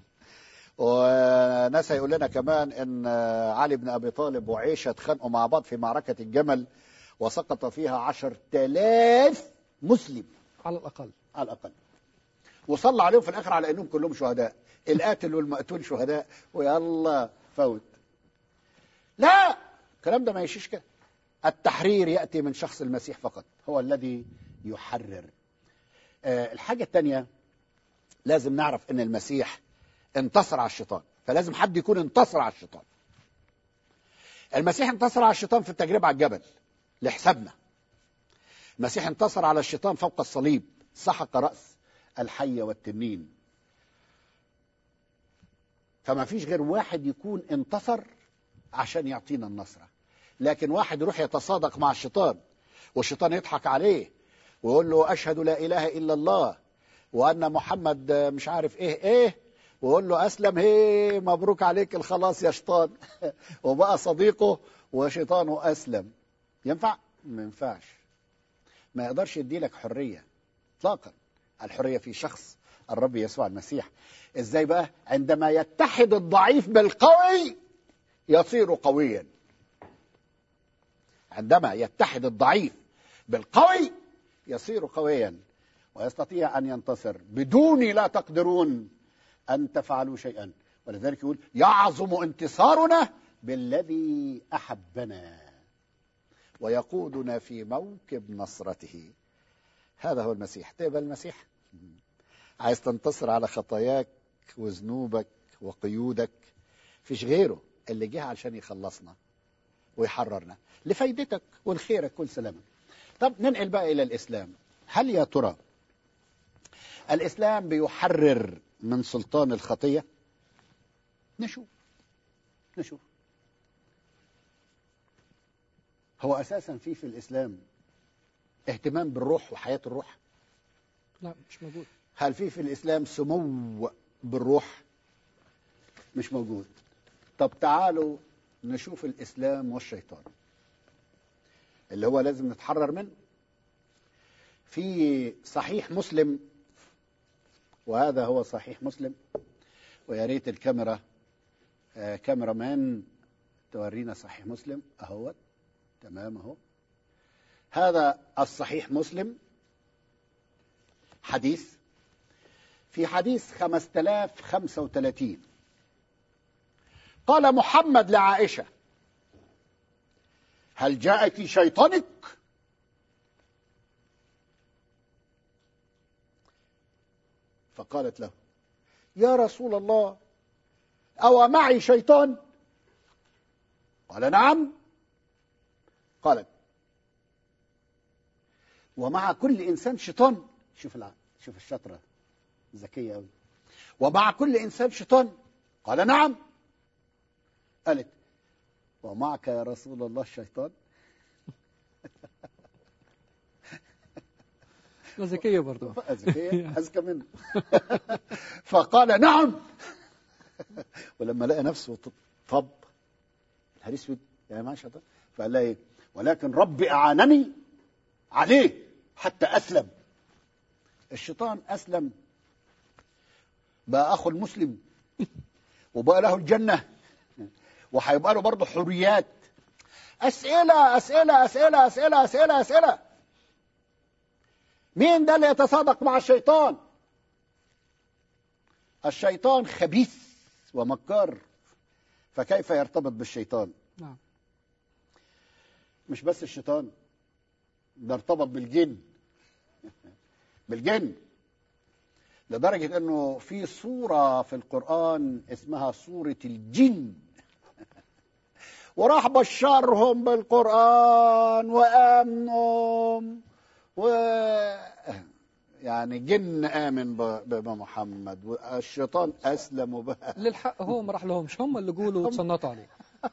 وناس هيقول لنا كمان ان علي بن ابي طالب وعيشه اتخانقوا مع بعض في معركه الجمل وسقط فيها عشر تلاف مسلم على الأقل على الاقل وصلى عليهم في الاخر على انهم كلهم شهداء القاتل والمقتول شهداء ويلا فوت لا الكلام ده ما يشيش كده التحرير ياتي من شخص المسيح فقط هو الذي يحرر آه، الحاجه الثانيه لازم نعرف ان المسيح انتصر على الشيطان فلازم حد يكون انتصر على الشيطان المسيح انتصر على الشيطان في التجربة على الجبل لحسابنا المسيح انتصر على الشيطان فوق الصليب سحق رأس الحية والتنين فما فيش غير واحد يكون انتصر عشان يعطينا النصرة لكن واحد يروح يتصادق مع الشيطان والشيطان يضحك عليه ويقول له أشهد لا إله إلا الله وأن محمد مش عارف إيه إيه ويقول له أسلم هي مبروك عليك الخلاص يا شيطان وبقى صديقه وشيطانه أسلم ينفع؟ ما ينفعش ما يقدرش يدي لك حرية اطلاقا الحرية في شخص الرب يسوع المسيح ازاي بقى عندما يتحد الضعيف بالقوي يصير قويا عندما يتحد الضعيف بالقوي يصير قويا ويستطيع ان ينتصر بدوني لا تقدرون ان تفعلوا شيئا ولذلك يقول يعظم انتصارنا بالذي احبنا ويقودنا في موكب نصرته هذا هو المسيح تقبل المسيح عايز تنتصر على خطاياك وذنوبك وقيودك فيش غيره اللي جه عشان يخلصنا ويحررنا لفايدتك ولخيرك والسلامة طب ننقل بقى إلى الإسلام هل يا ترى الإسلام بيحرر من سلطان الخطية نشوف نشوف هو أساسا في في الإسلام اهتمام بالروح وحياة الروح لا مش موجود هل في في الإسلام سمو بالروح مش موجود طب تعالوا نشوف الإسلام والشيطان اللي هو لازم نتحرر منه في صحيح مسلم وهذا هو صحيح مسلم ويا ريت الكاميرا آه كاميرا مان تورينا صحيح مسلم اهوت تمام اهو هذا الصحيح مسلم حديث في حديث 5035 قال محمد لعائشة هل جاءك شيطانك فقالت له يا رسول الله أو معي شيطان قال نعم قالت ومع كل انسان شيطان شوف الع... شوف الشطره ذكيه قوي ومع كل انسان شيطان قال نعم قالت ومعك يا رسول الله الشيطان ذكية برضو ذكيه اذكى منه فقال نعم ولما لقى نفسه طب نهار اسود يا ما شيطان فقال لها ايه ولكن ربي اعانني عليه حتى اسلم الشيطان اسلم بقى اخو المسلم وبقى له الجنه وهيبقى له برضه حريات اسئله اسئله اسئله اسئله اسئله اسئله مين ده اللي يتصادق مع الشيطان الشيطان خبيث ومكار فكيف يرتبط بالشيطان نعم مش بس الشيطان ده ارتبط بالجن بالجن لدرجة انه في سورة في القرآن اسمها سورة الجن وراح بشرهم بالقرآن وآمنهم و يعني جن آمن ب- بمحمد والشيطان أسلم وبقى للحق هو ما راح لهمش هم اللي قولوا وتصنطوا عليه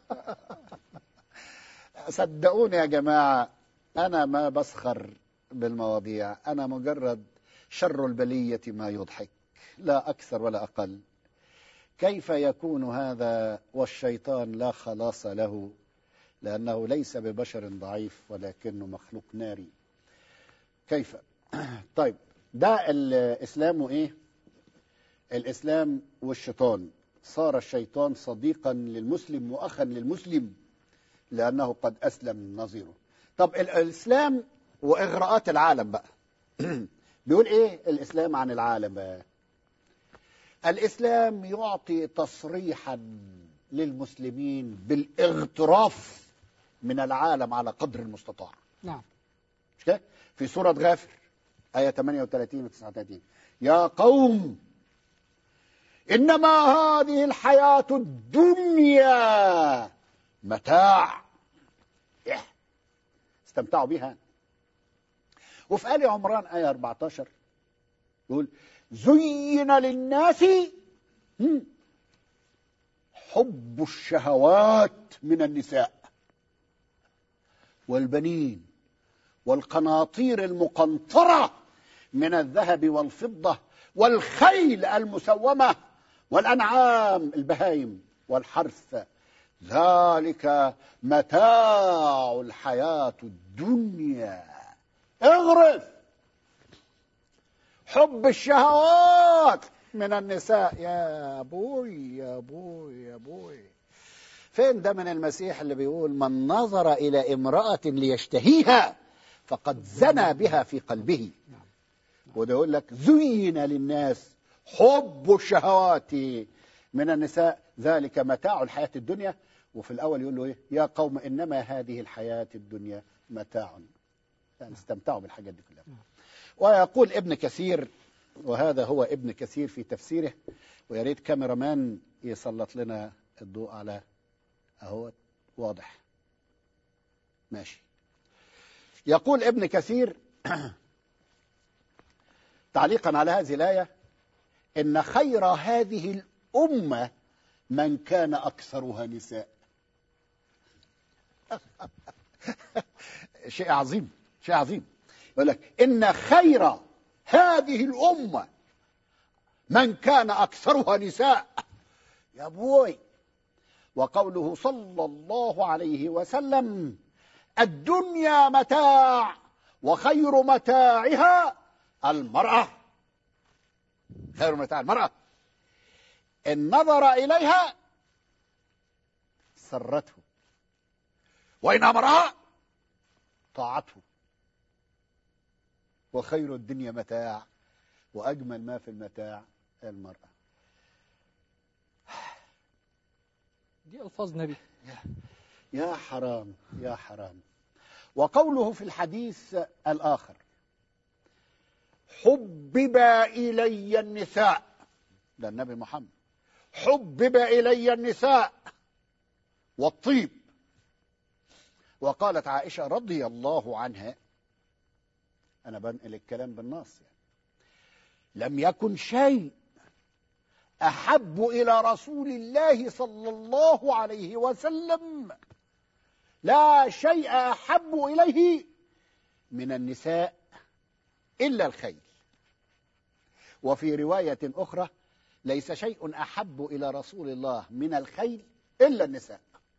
صدقوني يا جماعة أنا ما بسخر بالمواضيع أنا مجرد شر البلية ما يضحك لا أكثر ولا أقل كيف يكون هذا والشيطان لا خلاص له لأنه ليس ببشر ضعيف ولكنه مخلوق ناري كيف طيب ده الإسلام وإيه الإسلام والشيطان صار الشيطان صديقا للمسلم وأخا للمسلم لأنه قد أسلم نظيره طب ال- الإسلام وإغراءات العالم بقى بيقول إيه الإسلام عن العالم بقى الإسلام يعطي تصريحا للمسلمين بالاغتراف من العالم على قدر المستطاع نعم مش كده؟ في سورة غافر آية 38 و 39 يا قوم إنما هذه الحياة الدنيا متاع إيه. استمتعوا بها وفي آل عمران آية 14 يقول زين للناس هم، حب الشهوات من النساء والبنين والقناطير المقنطرة من الذهب والفضة والخيل المسومة والأنعام البهايم والحرث ذلك متاع الحياة الدنيا اغرف حب الشهوات من النساء يا ابوي يا ابوي يا ابوي فين ده من المسيح اللي بيقول من نظر الى امراه ليشتهيها فقد زنى بها في قلبه وده يقول لك زين للناس حب الشهوات من النساء ذلك متاع الحياه الدنيا وفي الاول يقول له ايه يا قوم انما هذه الحياه الدنيا متاع يعني استمتعوا بالحاجات دي كلها ويقول ابن كثير وهذا هو ابن كثير في تفسيره ويا ريت كاميرامان يسلط لنا الضوء على اهو واضح ماشي يقول ابن كثير تعليقا على هذه الايه ان خير هذه الامه من كان اكثرها نساء شيء عظيم شيء عظيم يقول لك ان خير هذه الامه من كان اكثرها نساء يا بوي وقوله صلى الله عليه وسلم الدنيا متاع وخير متاعها المراه خير متاع المراه ان نظر اليها سرته وان امرها طاعته وخير الدنيا متاع واجمل ما في المتاع المراه دي الفاظ نبي يا حرام يا حرام وقوله في الحديث الآخر حبب إلي النساء ده النبي محمد حبب إلي النساء والطيب وقالت عائشة رضي الله عنها أنا بنقل الكلام بالنص يعني. لم يكن شيء أحب إلى رسول الله صلى الله عليه وسلم لا شيء أحب إليه من النساء إلا الخيل وفي رواية أخرى ليس شيء أحب إلى رسول الله من الخيل إلا النساء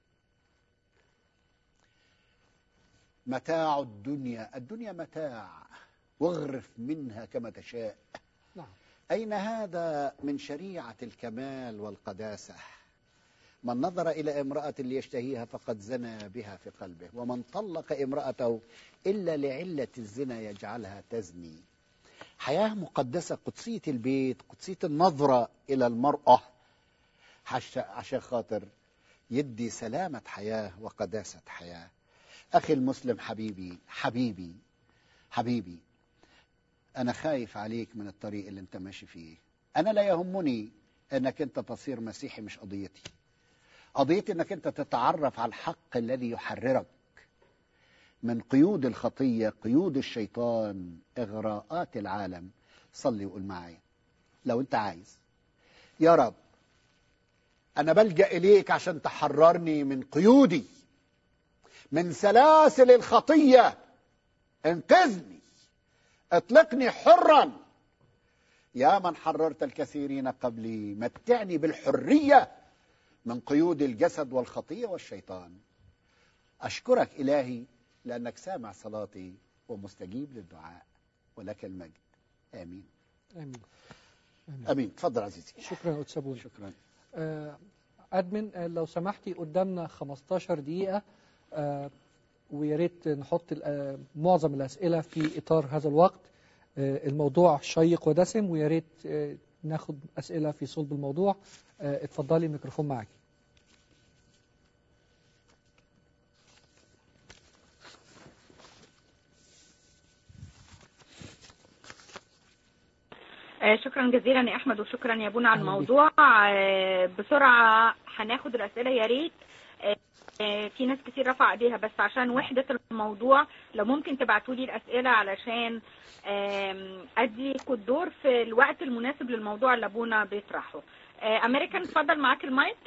متاع الدنيا الدنيا متاع واغرف منها كما تشاء نعم أين هذا من شريعة الكمال والقداسة من نظر إلى امرأة ليشتهيها فقد زنى بها في قلبه ومن طلق امرأته إلا لعلة الزنا يجعلها تزني حياة مقدسة قدسية البيت قدسية النظرة إلى المرأة حش- عشان خاطر يدي سلامة حياة وقداسة حياة أخي المسلم حبيبي حبيبي حبيبي أنا خايف عليك من الطريق اللي أنت ماشي فيه أنا لا يهمني أنك أنت تصير مسيحي مش قضيتي قضيتي أنك أنت تتعرف على الحق الذي يحررك من قيود الخطية قيود الشيطان إغراءات العالم صلي وقول معي لو أنت عايز يا رب أنا بلجأ إليك عشان تحررني من قيودي من سلاسل الخطية انقذني اطلقني حرا يا من حررت الكثيرين قبلي متعني بالحرية من قيود الجسد والخطية والشيطان أشكرك إلهي لأنك سامع صلاتي ومستجيب للدعاء ولك المجد آمين امين آمين تفضل عزيزي شكرا يا أستاذ بولي. شكرا آه، ادمن آه، لو سمحتي قدامنا 15 دقيقه آه، ويا ريت نحط ال- آه، معظم الاسئله في اطار هذا الوقت آه، الموضوع شيق ودسم ويا ريت آه، ناخد اسئله في صلب الموضوع آه، اتفضلي الميكروفون معك آه، شكرا جزيلا يا احمد وشكرا يا بونا على أهلا بيك. الموضوع آه، بسرعه هناخد الاسئله يا ريت آه، آه، في ناس كتير رفع ايديها بس عشان وحده الموضوع لو ممكن تبعتوا لي الاسئله علشان آم، اديكوا الدور في الوقت المناسب للموضوع اللي ابونا بيطرحه آه، امريكان اتفضل معاك المايك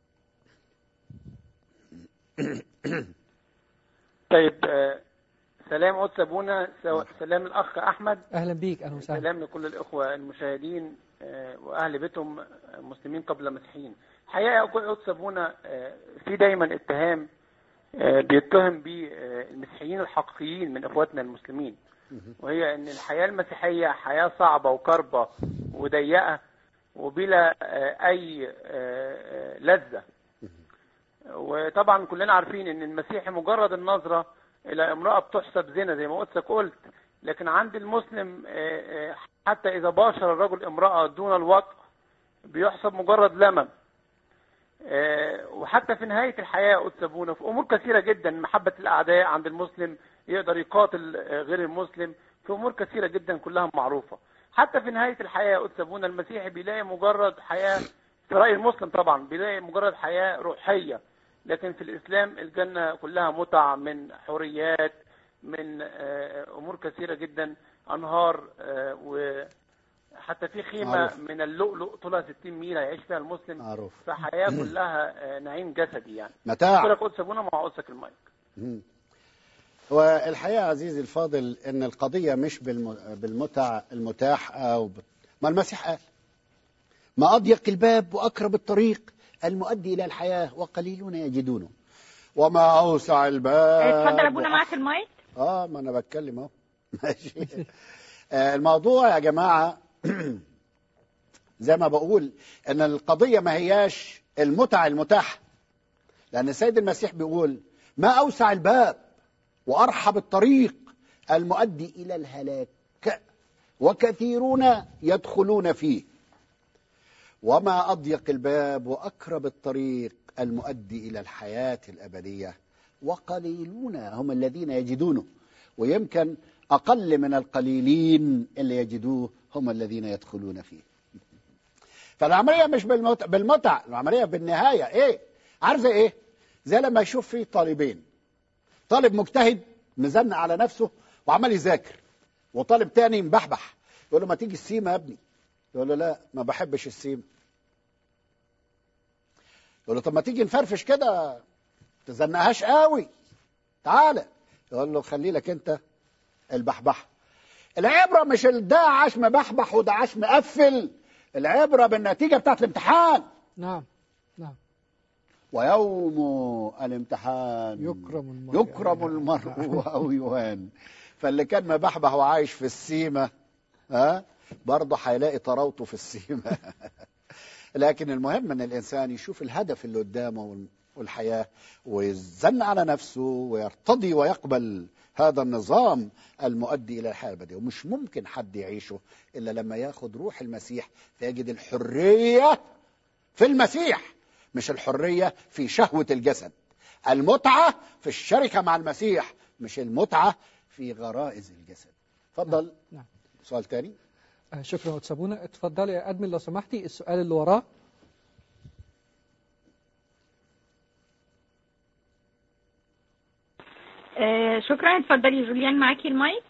طيب آه، سلام قدس ابونا سو- سلام الاخ احمد اهلا بيك اهلا وسهلا سلام لكل الاخوه المشاهدين آه، واهل بيتهم آه، مسلمين قبل مسيحيين حقيقه يا قدس ابونا آه، في دايما اتهام آه، بيتهم به آه، المسيحيين الحقيقيين من اخواتنا المسلمين وهي ان الحياه المسيحيه حياه صعبه وكربه وضيقه وبلا آه، اي آه، آه، لذه وطبعا كلنا عارفين ان المسيحي مجرد النظره الى امراه بتحسب زنا زي ما قدسك قلت لكن عند المسلم آه، آه، حتى اذا باشر الرجل امراه دون الوطء بيحسب مجرد لمم آه، وحتى في نهايه الحياه قدس ابونا في امور كثيره جدا محبه الاعداء عند المسلم يقدر يقاتل آه، غير المسلم في امور كثيره جدا كلها معروفه حتى في نهايه الحياه قدس ابونا المسيحي بيلاقي مجرد حياه في راي المسلم طبعا بيلاقي مجرد حياه روحيه لكن في الاسلام الجنه كلها متع من حريات من آه، امور كثيره جدا انهار آه، وحتى في خيمه معروف. من اللؤلؤ طولها 60 ميل هيعيش فيها المسلم معروف فحياه كلها آه، نعيم جسدي يعني متاع كده قدس ابونا مع قدسك المايك مم. والحقيقة عزيزي الفاضل أن القضية مش بالم- بالمتع المتاح أو ب... ما المسيح قال ما أضيق الباب وأقرب الطريق المؤدي إلى الحياة وقليلون يجدونه وما أوسع الباب آه، اتفضل ابونا معاك المايك اه ما انا بتكلم اهو ماشي آه، الموضوع يا جماعه زي ما بقول ان القضيه ما هياش المتع المتاحه لان السيد المسيح بيقول ما اوسع الباب وارحب الطريق المؤدي الى الهلاك وكثيرون يدخلون فيه وما اضيق الباب واقرب الطريق المؤدي الى الحياه الابديه وقليلون هم الذين يجدونه ويمكن اقل من القليلين اللي يجدوه هم الذين يدخلون فيه فالعمليه مش بالمتع, بالمتع العمليه بالنهايه ايه عارفه ايه زي لما يشوف في طالبين طالب مجتهد مزنق على نفسه وعمال يذاكر وطالب تاني مبحبح يقول له ما تيجي السيمه يا ابني يقول له لا ما بحبش السيمه يقول له طب ما تيجي نفرفش كده تزنقهاش قوي تعالى يقول له خلي لك انت البحبحه العبره مش ده عاش مبحبح وده عاش مقفل العبره بالنتيجه بتاعت الامتحان نعم نعم ويوم الامتحان يكرم المرء يكرم المرء او يهان فاللي كان مبحبح وعايش في السيمه ها برضه هيلاقي طراوته في السيمه لكن المهم ان الانسان يشوف الهدف اللي قدامه والحياه ويزن على نفسه ويرتضي ويقبل هذا النظام المؤدي الى الحياه الابديه ومش ممكن حد يعيشه الا لما ياخد روح المسيح فيجد الحريه في المسيح مش الحريه في شهوه الجسد المتعه في الشركه مع المسيح مش المتعه في غرائز الجسد اتفضل نعم. سؤال تاني آه، شكرا وتسابونا اتفضلي يا ادمن لو سمحتي السؤال اللي وراه آه، شكرا اتفضلي جوليان معاكي المايك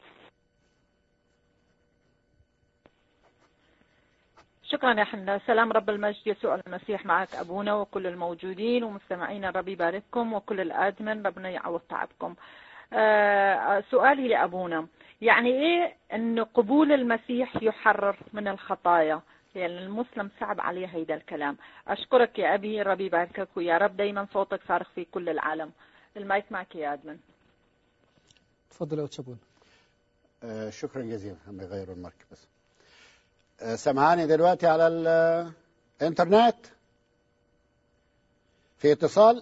شكرا يا حنا سلام رب المجد يسوع المسيح معك أبونا وكل الموجودين ومستمعينا ربي يبارككم وكل الآدمن ربنا يعوض تعبكم آه سؤالي لأبونا يعني إيه أن قبول المسيح يحرر من الخطايا لأن يعني المسلم صعب عليه هيدا الكلام أشكرك يا أبي ربي يباركك ويا رب دايما صوتك صارخ في كل العالم المايك معك يا أدمن تفضل يا تسابونا آه شكرا جزيلا هم يغيروا المارك بس آه سمعاني دلوقتي على الانترنت في اتصال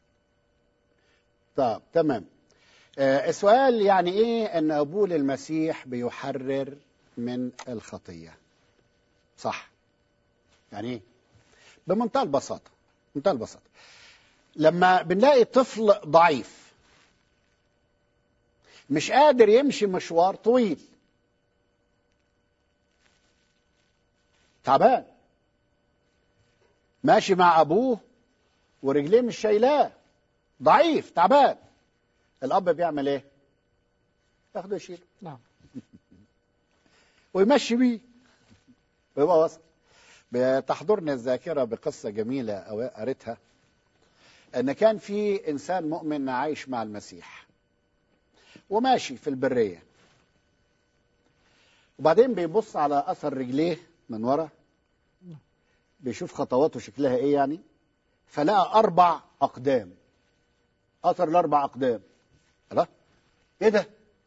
طب تمام آه السؤال يعني ايه ان قبول المسيح بيحرر من الخطيه صح يعني ايه بمنتهى البساطه بمنتهى البساطه لما بنلاقي طفل ضعيف مش قادر يمشي مشوار طويل تعبان ماشي مع ابوه ورجليه مش شايلاه ضعيف تعبان الاب بيعمل ايه ياخده يشيله نعم ويمشي بيه ويبقى وصل بتحضرني الذاكره بقصه جميله أو قريتها ان كان في انسان مؤمن عايش مع المسيح وماشي في البريه وبعدين بيبص على اثر رجليه من ورا بيشوف خطواته شكلها ايه يعني فلقى اربع اقدام اثر الاربع اقدام الله ايه ده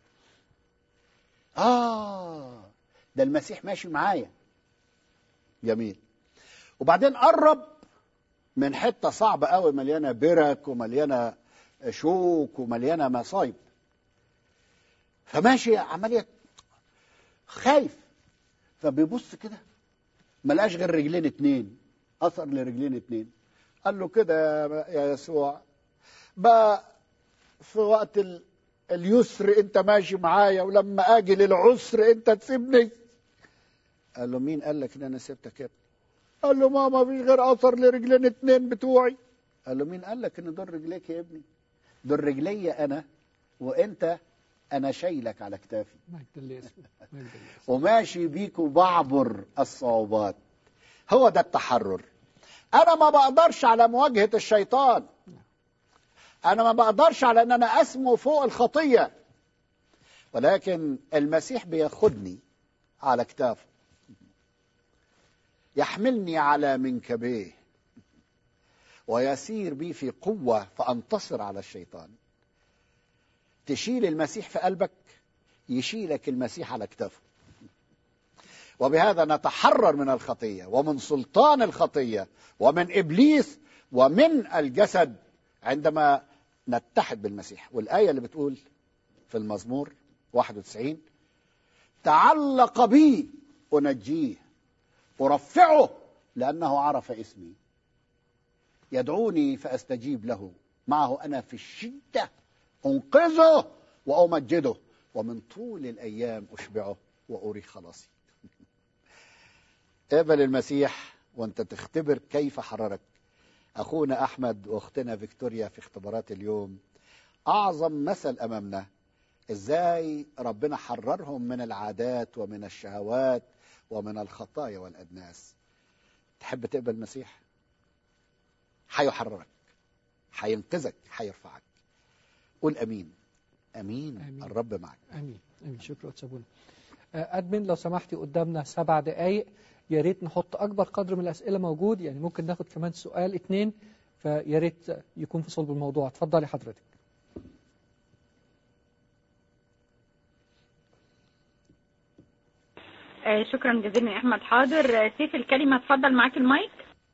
اه ده المسيح ماشي معايا جميل وبعدين قرب من حته صعبه قوي مليانه برك ومليانه شوك ومليانه مصايب فماشي عمليه خايف فبيبص كده ملقاش غير رجلين اتنين اثر لرجلين اتنين قال له كده يا يسوع بقى في وقت ال... اليسر انت ماشي معايا ولما اجي للعسر انت تسيبني قال له مين قال لك ان انا سبتك يا ابني قال له ما ما فيش غير اثر لرجلين اتنين بتوعي قال له مين قال لك ان دول رجليك يا ابني دول رجلي انا وانت انا شايلك على كتافي مجد الله اسمه مجد الله اسمه وماشي بيك وبعبر الصعوبات هو ده التحرر انا ما بقدرش على مواجهه الشيطان انا ما بقدرش على ان انا اسمو فوق الخطيه ولكن المسيح بياخدني على كتافه يحملني على منكبيه ويسير بي في قوه فانتصر على الشيطان تشيل المسيح في قلبك يشيلك المسيح على كتافه وبهذا نتحرر من الخطيه ومن سلطان الخطيه ومن ابليس ومن الجسد عندما نتحد بالمسيح والايه اللي بتقول في المزمور 91 تعلق بي انجيه ارفعه لانه عرف اسمي يدعوني فاستجيب له معه انا في الشده انقذه وامجده ومن طول الايام اشبعه واري خلاصي قبل المسيح وانت تختبر كيف حررك اخونا احمد واختنا فيكتوريا في اختبارات اليوم اعظم مثل امامنا ازاي ربنا حررهم من العادات ومن الشهوات ومن الخطايا والادناس تحب تقبل المسيح هيحررك هينقذك هيرفعك قول امين امين, آمين. الرب معك امين امين شكرا استاذ بونا آه، ادمن لو سمحتي قدامنا سبع دقائق يا ريت نحط اكبر قدر من الاسئله موجود يعني ممكن ناخد كمان سؤال اتنين فيا ريت يكون في صلب الموضوع اتفضلي حضرتك آه، شكرا جزيلا يا احمد حاضر آه، سيف الكلمه اتفضل معاك المايك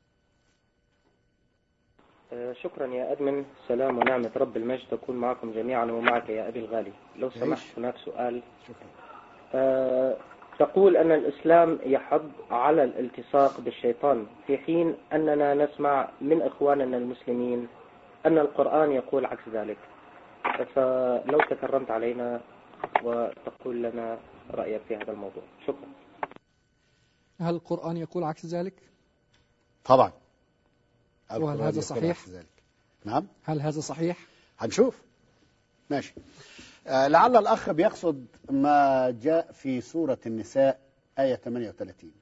آه، شكرا يا أدمن سلام ونعمة رب المجد تكون معكم جميعا ومعك يا أبي الغالي لو سمحت هناك سؤال شكرا آه، تقول أن الإسلام يحض على الالتصاق بالشيطان في حين أننا نسمع من إخواننا المسلمين أن القرآن يقول عكس ذلك فلو تكرمت علينا وتقول لنا رأيك في هذا الموضوع شكرا هل القرآن يقول عكس ذلك؟ طبعا وهل القرآن هذا يقول صحيح؟ عكس ذلك. نعم هل هذا صحيح؟ هنشوف ماشي آه لعل الأخ بيقصد ما جاء في سورة النساء آية 38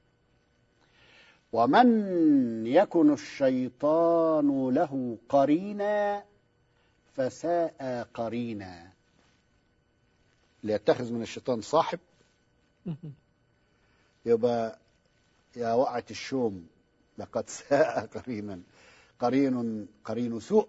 ومن يكن الشيطان له قرينا فساء قرينا ليتخذ من الشيطان صاحب يبقى يا وقعة الشوم لقد ساء قرينا قرين قرين سوء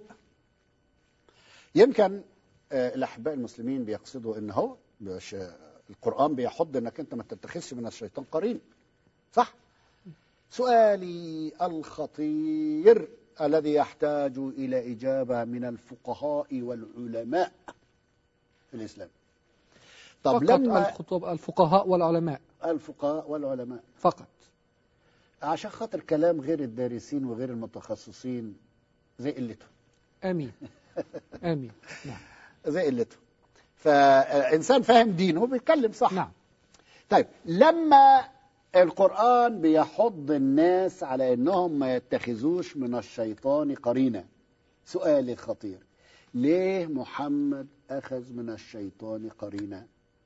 يمكن آه، الأحباء المسلمين بيقصدوا إن هو بيش- القرآن بيحض إنك أنت ما تتخذش من الشيطان قرين صح؟ سؤالي الخطير الذي يحتاج إلى إجابة من الفقهاء والعلماء في الإسلام طب فقط لما الخطب الفقهاء والعلماء الفقهاء والعلماء فقط عشان خاطر كلام غير الدارسين وغير المتخصصين زي قلته امين امين نعم زي قلته فإنسان فاهم دينه بيتكلم صح نعم طيب لما القرآن بيحض الناس على انهم ما يتخذوش من الشيطان قرينا سؤالي خطير ليه محمد اخذ من الشيطان قرينا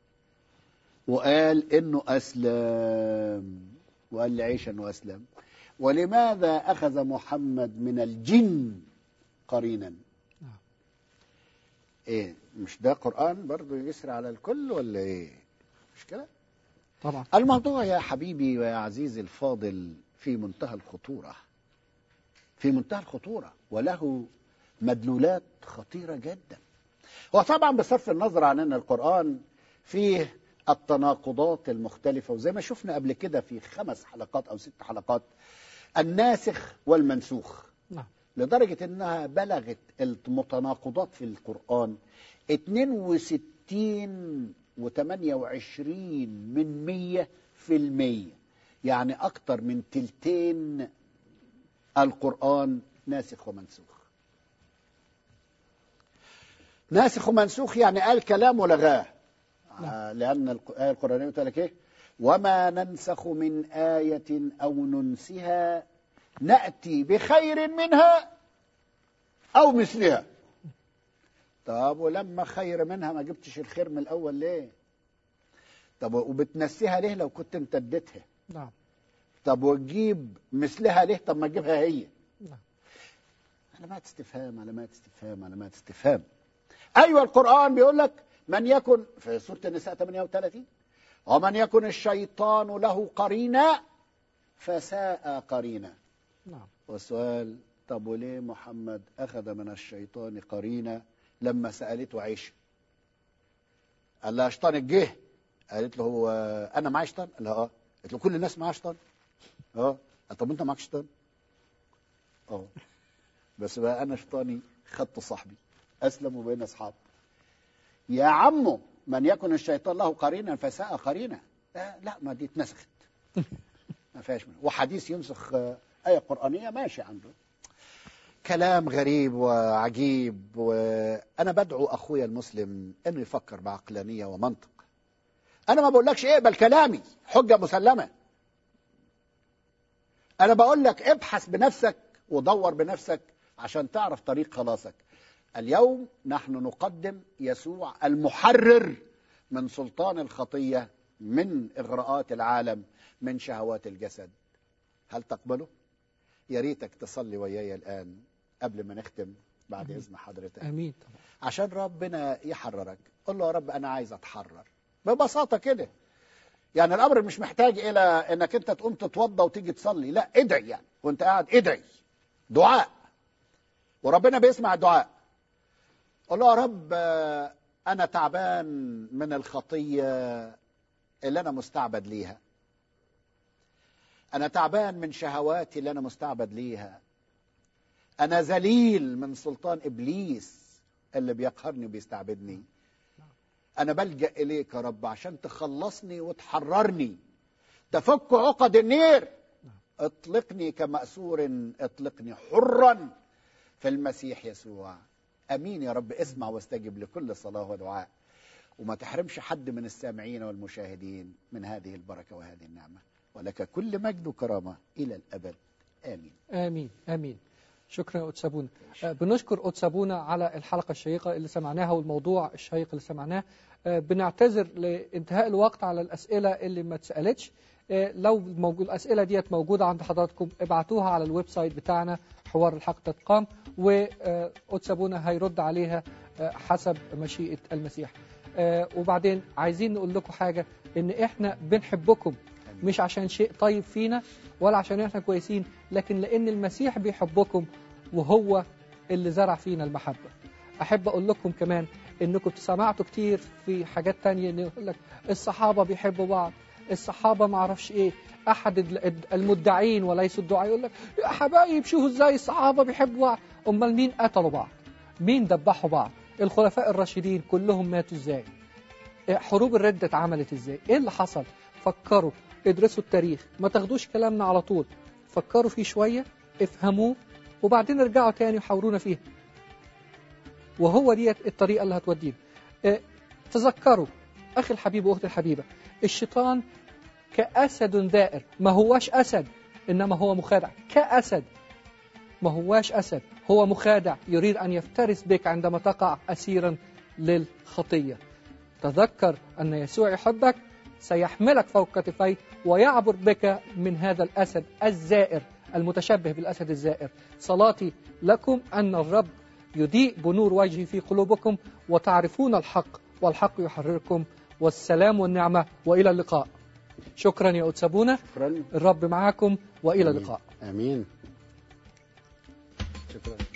وقال انه اسلم وقال لي عيش انه اسلم ولماذا اخذ محمد من الجن قرينا نعم. ايه مش ده قرآن برضو يسري على الكل ولا ايه مش كده طبعا الموضوع يا حبيبي ويا عزيزي الفاضل في منتهى الخطورة في منتهى الخطورة وله مدلولات خطيرة جدا وطبعا بصرف النظر عن أن القرآن فيه التناقضات المختلفة وزي ما شفنا قبل كده في خمس حلقات أو ست حلقات الناسخ والمنسوخ نعم لدرجة أنها بلغت المتناقضات في القرآن 62 و28 من 100 في المية يعني أكتر من تلتين القرآن ناسخ ومنسوخ ناسخ ومنسوخ يعني قال كلام ولغاه آه، لأن الآية القرآنية بتقول لك إيه وما ننسخ من آية أو ننسها نأتي بخير منها أو مثلها طب ولما خير منها ما جبتش الخير من الأول ليه طب وبتنسيها ليه لو كنت انت اديتها نعم طب وتجيب مثلها ليه طب ما تجيبها هي نعم علامات استفهام علامات استفهام علامات استفهام ايوه القران بيقول لك من يكن في سوره النساء 38 ومن يكن الشيطان له قرينا فساء قرينا نعم والسؤال طب وليه محمد اخذ من الشيطان قرينا لما سالته عائشه قال لها شيطانك جه قالت له هو انا معايا شيطان قال لها اه قالت له كل الناس معاها شيطان اه قال طب انت معاك شيطان اه بس بقى انا شيطاني خدت صاحبي اسلم وبقينا اصحاب يا عمو من يكن الشيطان له قرينا فساء قرينا لا, لا ما دي اتنسخت ما فيهاش منه وحديث ينسخ آه، آية قرآنية ماشي عنده كلام غريب وعجيب وأنا بدعو أخويا المسلم أنه يفكر بعقلانية ومنطق أنا ما بقولكش اقبل كلامي حجة مسلمة أنا بقول لك ابحث بنفسك ودور بنفسك عشان تعرف طريق خلاصك اليوم نحن نقدم يسوع المحرر من سلطان الخطيه من اغراءات العالم من شهوات الجسد هل تقبله يا ريتك تصلي وياي الان قبل ما نختم بعد اذن حضرتك امين طبعا عشان ربنا يحررك قل له يا رب انا عايز اتحرر ببساطه كده يعني الامر مش محتاج الى انك انت تقوم تتوضى وتيجي تصلي لا ادعي يعني وانت قاعد ادعي دعاء وربنا بيسمع الدعاء قل له يا رب آه، انا تعبان من الخطيه اللي انا مستعبد ليها انا تعبان من شهواتي اللي انا مستعبد ليها انا ذليل من سلطان ابليس اللي بيقهرني وبيستعبدني انا بلجا اليك يا رب عشان تخلصني وتحررني تفك عقد النير اطلقني كمأسور اطلقني حرا في المسيح يسوع امين يا رب اسمع واستجب لكل صلاه ودعاء وما تحرمش حد من السامعين والمشاهدين من هذه البركه وهذه النعمه ولك كل مجد وكرامه الى الابد امين امين امين شكرا يا أتسابونا آه، بنشكر أتسابونا على الحلقة الشيقة اللي سمعناها والموضوع الشيق اللي سمعناه آه، بنعتذر لانتهاء الوقت على الأسئلة اللي ما اتسألتش آه، لو موجود الأسئلة ديت موجودة عند حضراتكم ابعتوها على الويب سايت بتاعنا حوار الحق دوت كوم وأتسابونا هيرد عليها آه، حسب مشيئة المسيح آه، وبعدين عايزين نقول لكم حاجة إن إحنا بنحبكم مش عشان شيء طيب فينا ولا عشان احنا كويسين لكن لان المسيح بيحبكم وهو اللي زرع فينا المحبة احب اقول لكم كمان انكم سمعتوا كتير في حاجات تانية ان يقول لك الصحابة بيحبوا بعض الصحابة ما اعرفش ايه احد ال- المدعين وليس الدعاء يقول لك يا حبايب شوفوا ازاي الصحابة بيحبوا بعض امال مين قتلوا بعض مين دبحوا بعض الخلفاء الراشدين كلهم ماتوا ازاي حروب الردة اتعملت ازاي ايه اللي حصل فكروا ادرسوا التاريخ ما تاخدوش كلامنا على طول فكروا فيه شوية افهموه وبعدين ارجعوا تاني وحاورونا فيه وهو ديت الطريقة اللي هتودينا اه، تذكروا أخي الحبيب وأختي الحبيبة الشيطان كأسد ذائر ما هواش أسد إنما هو مخادع كأسد ما هواش أسد هو مخادع يريد أن يفترس بك عندما تقع أسيرا للخطية تذكر أن يسوع يحبك سيحملك فوق كتفيه ويعبر بك من هذا الأسد الزائر المتشبه بالأسد الزائر صلاتي لكم أن الرب يضيء بنور وجهه في قلوبكم وتعرفون الحق والحق يحرركم والسلام والنعمة وإلى اللقاء شكرا يا أتسابونا شكرا الرب معكم وإلى آمين. اللقاء امين شكرا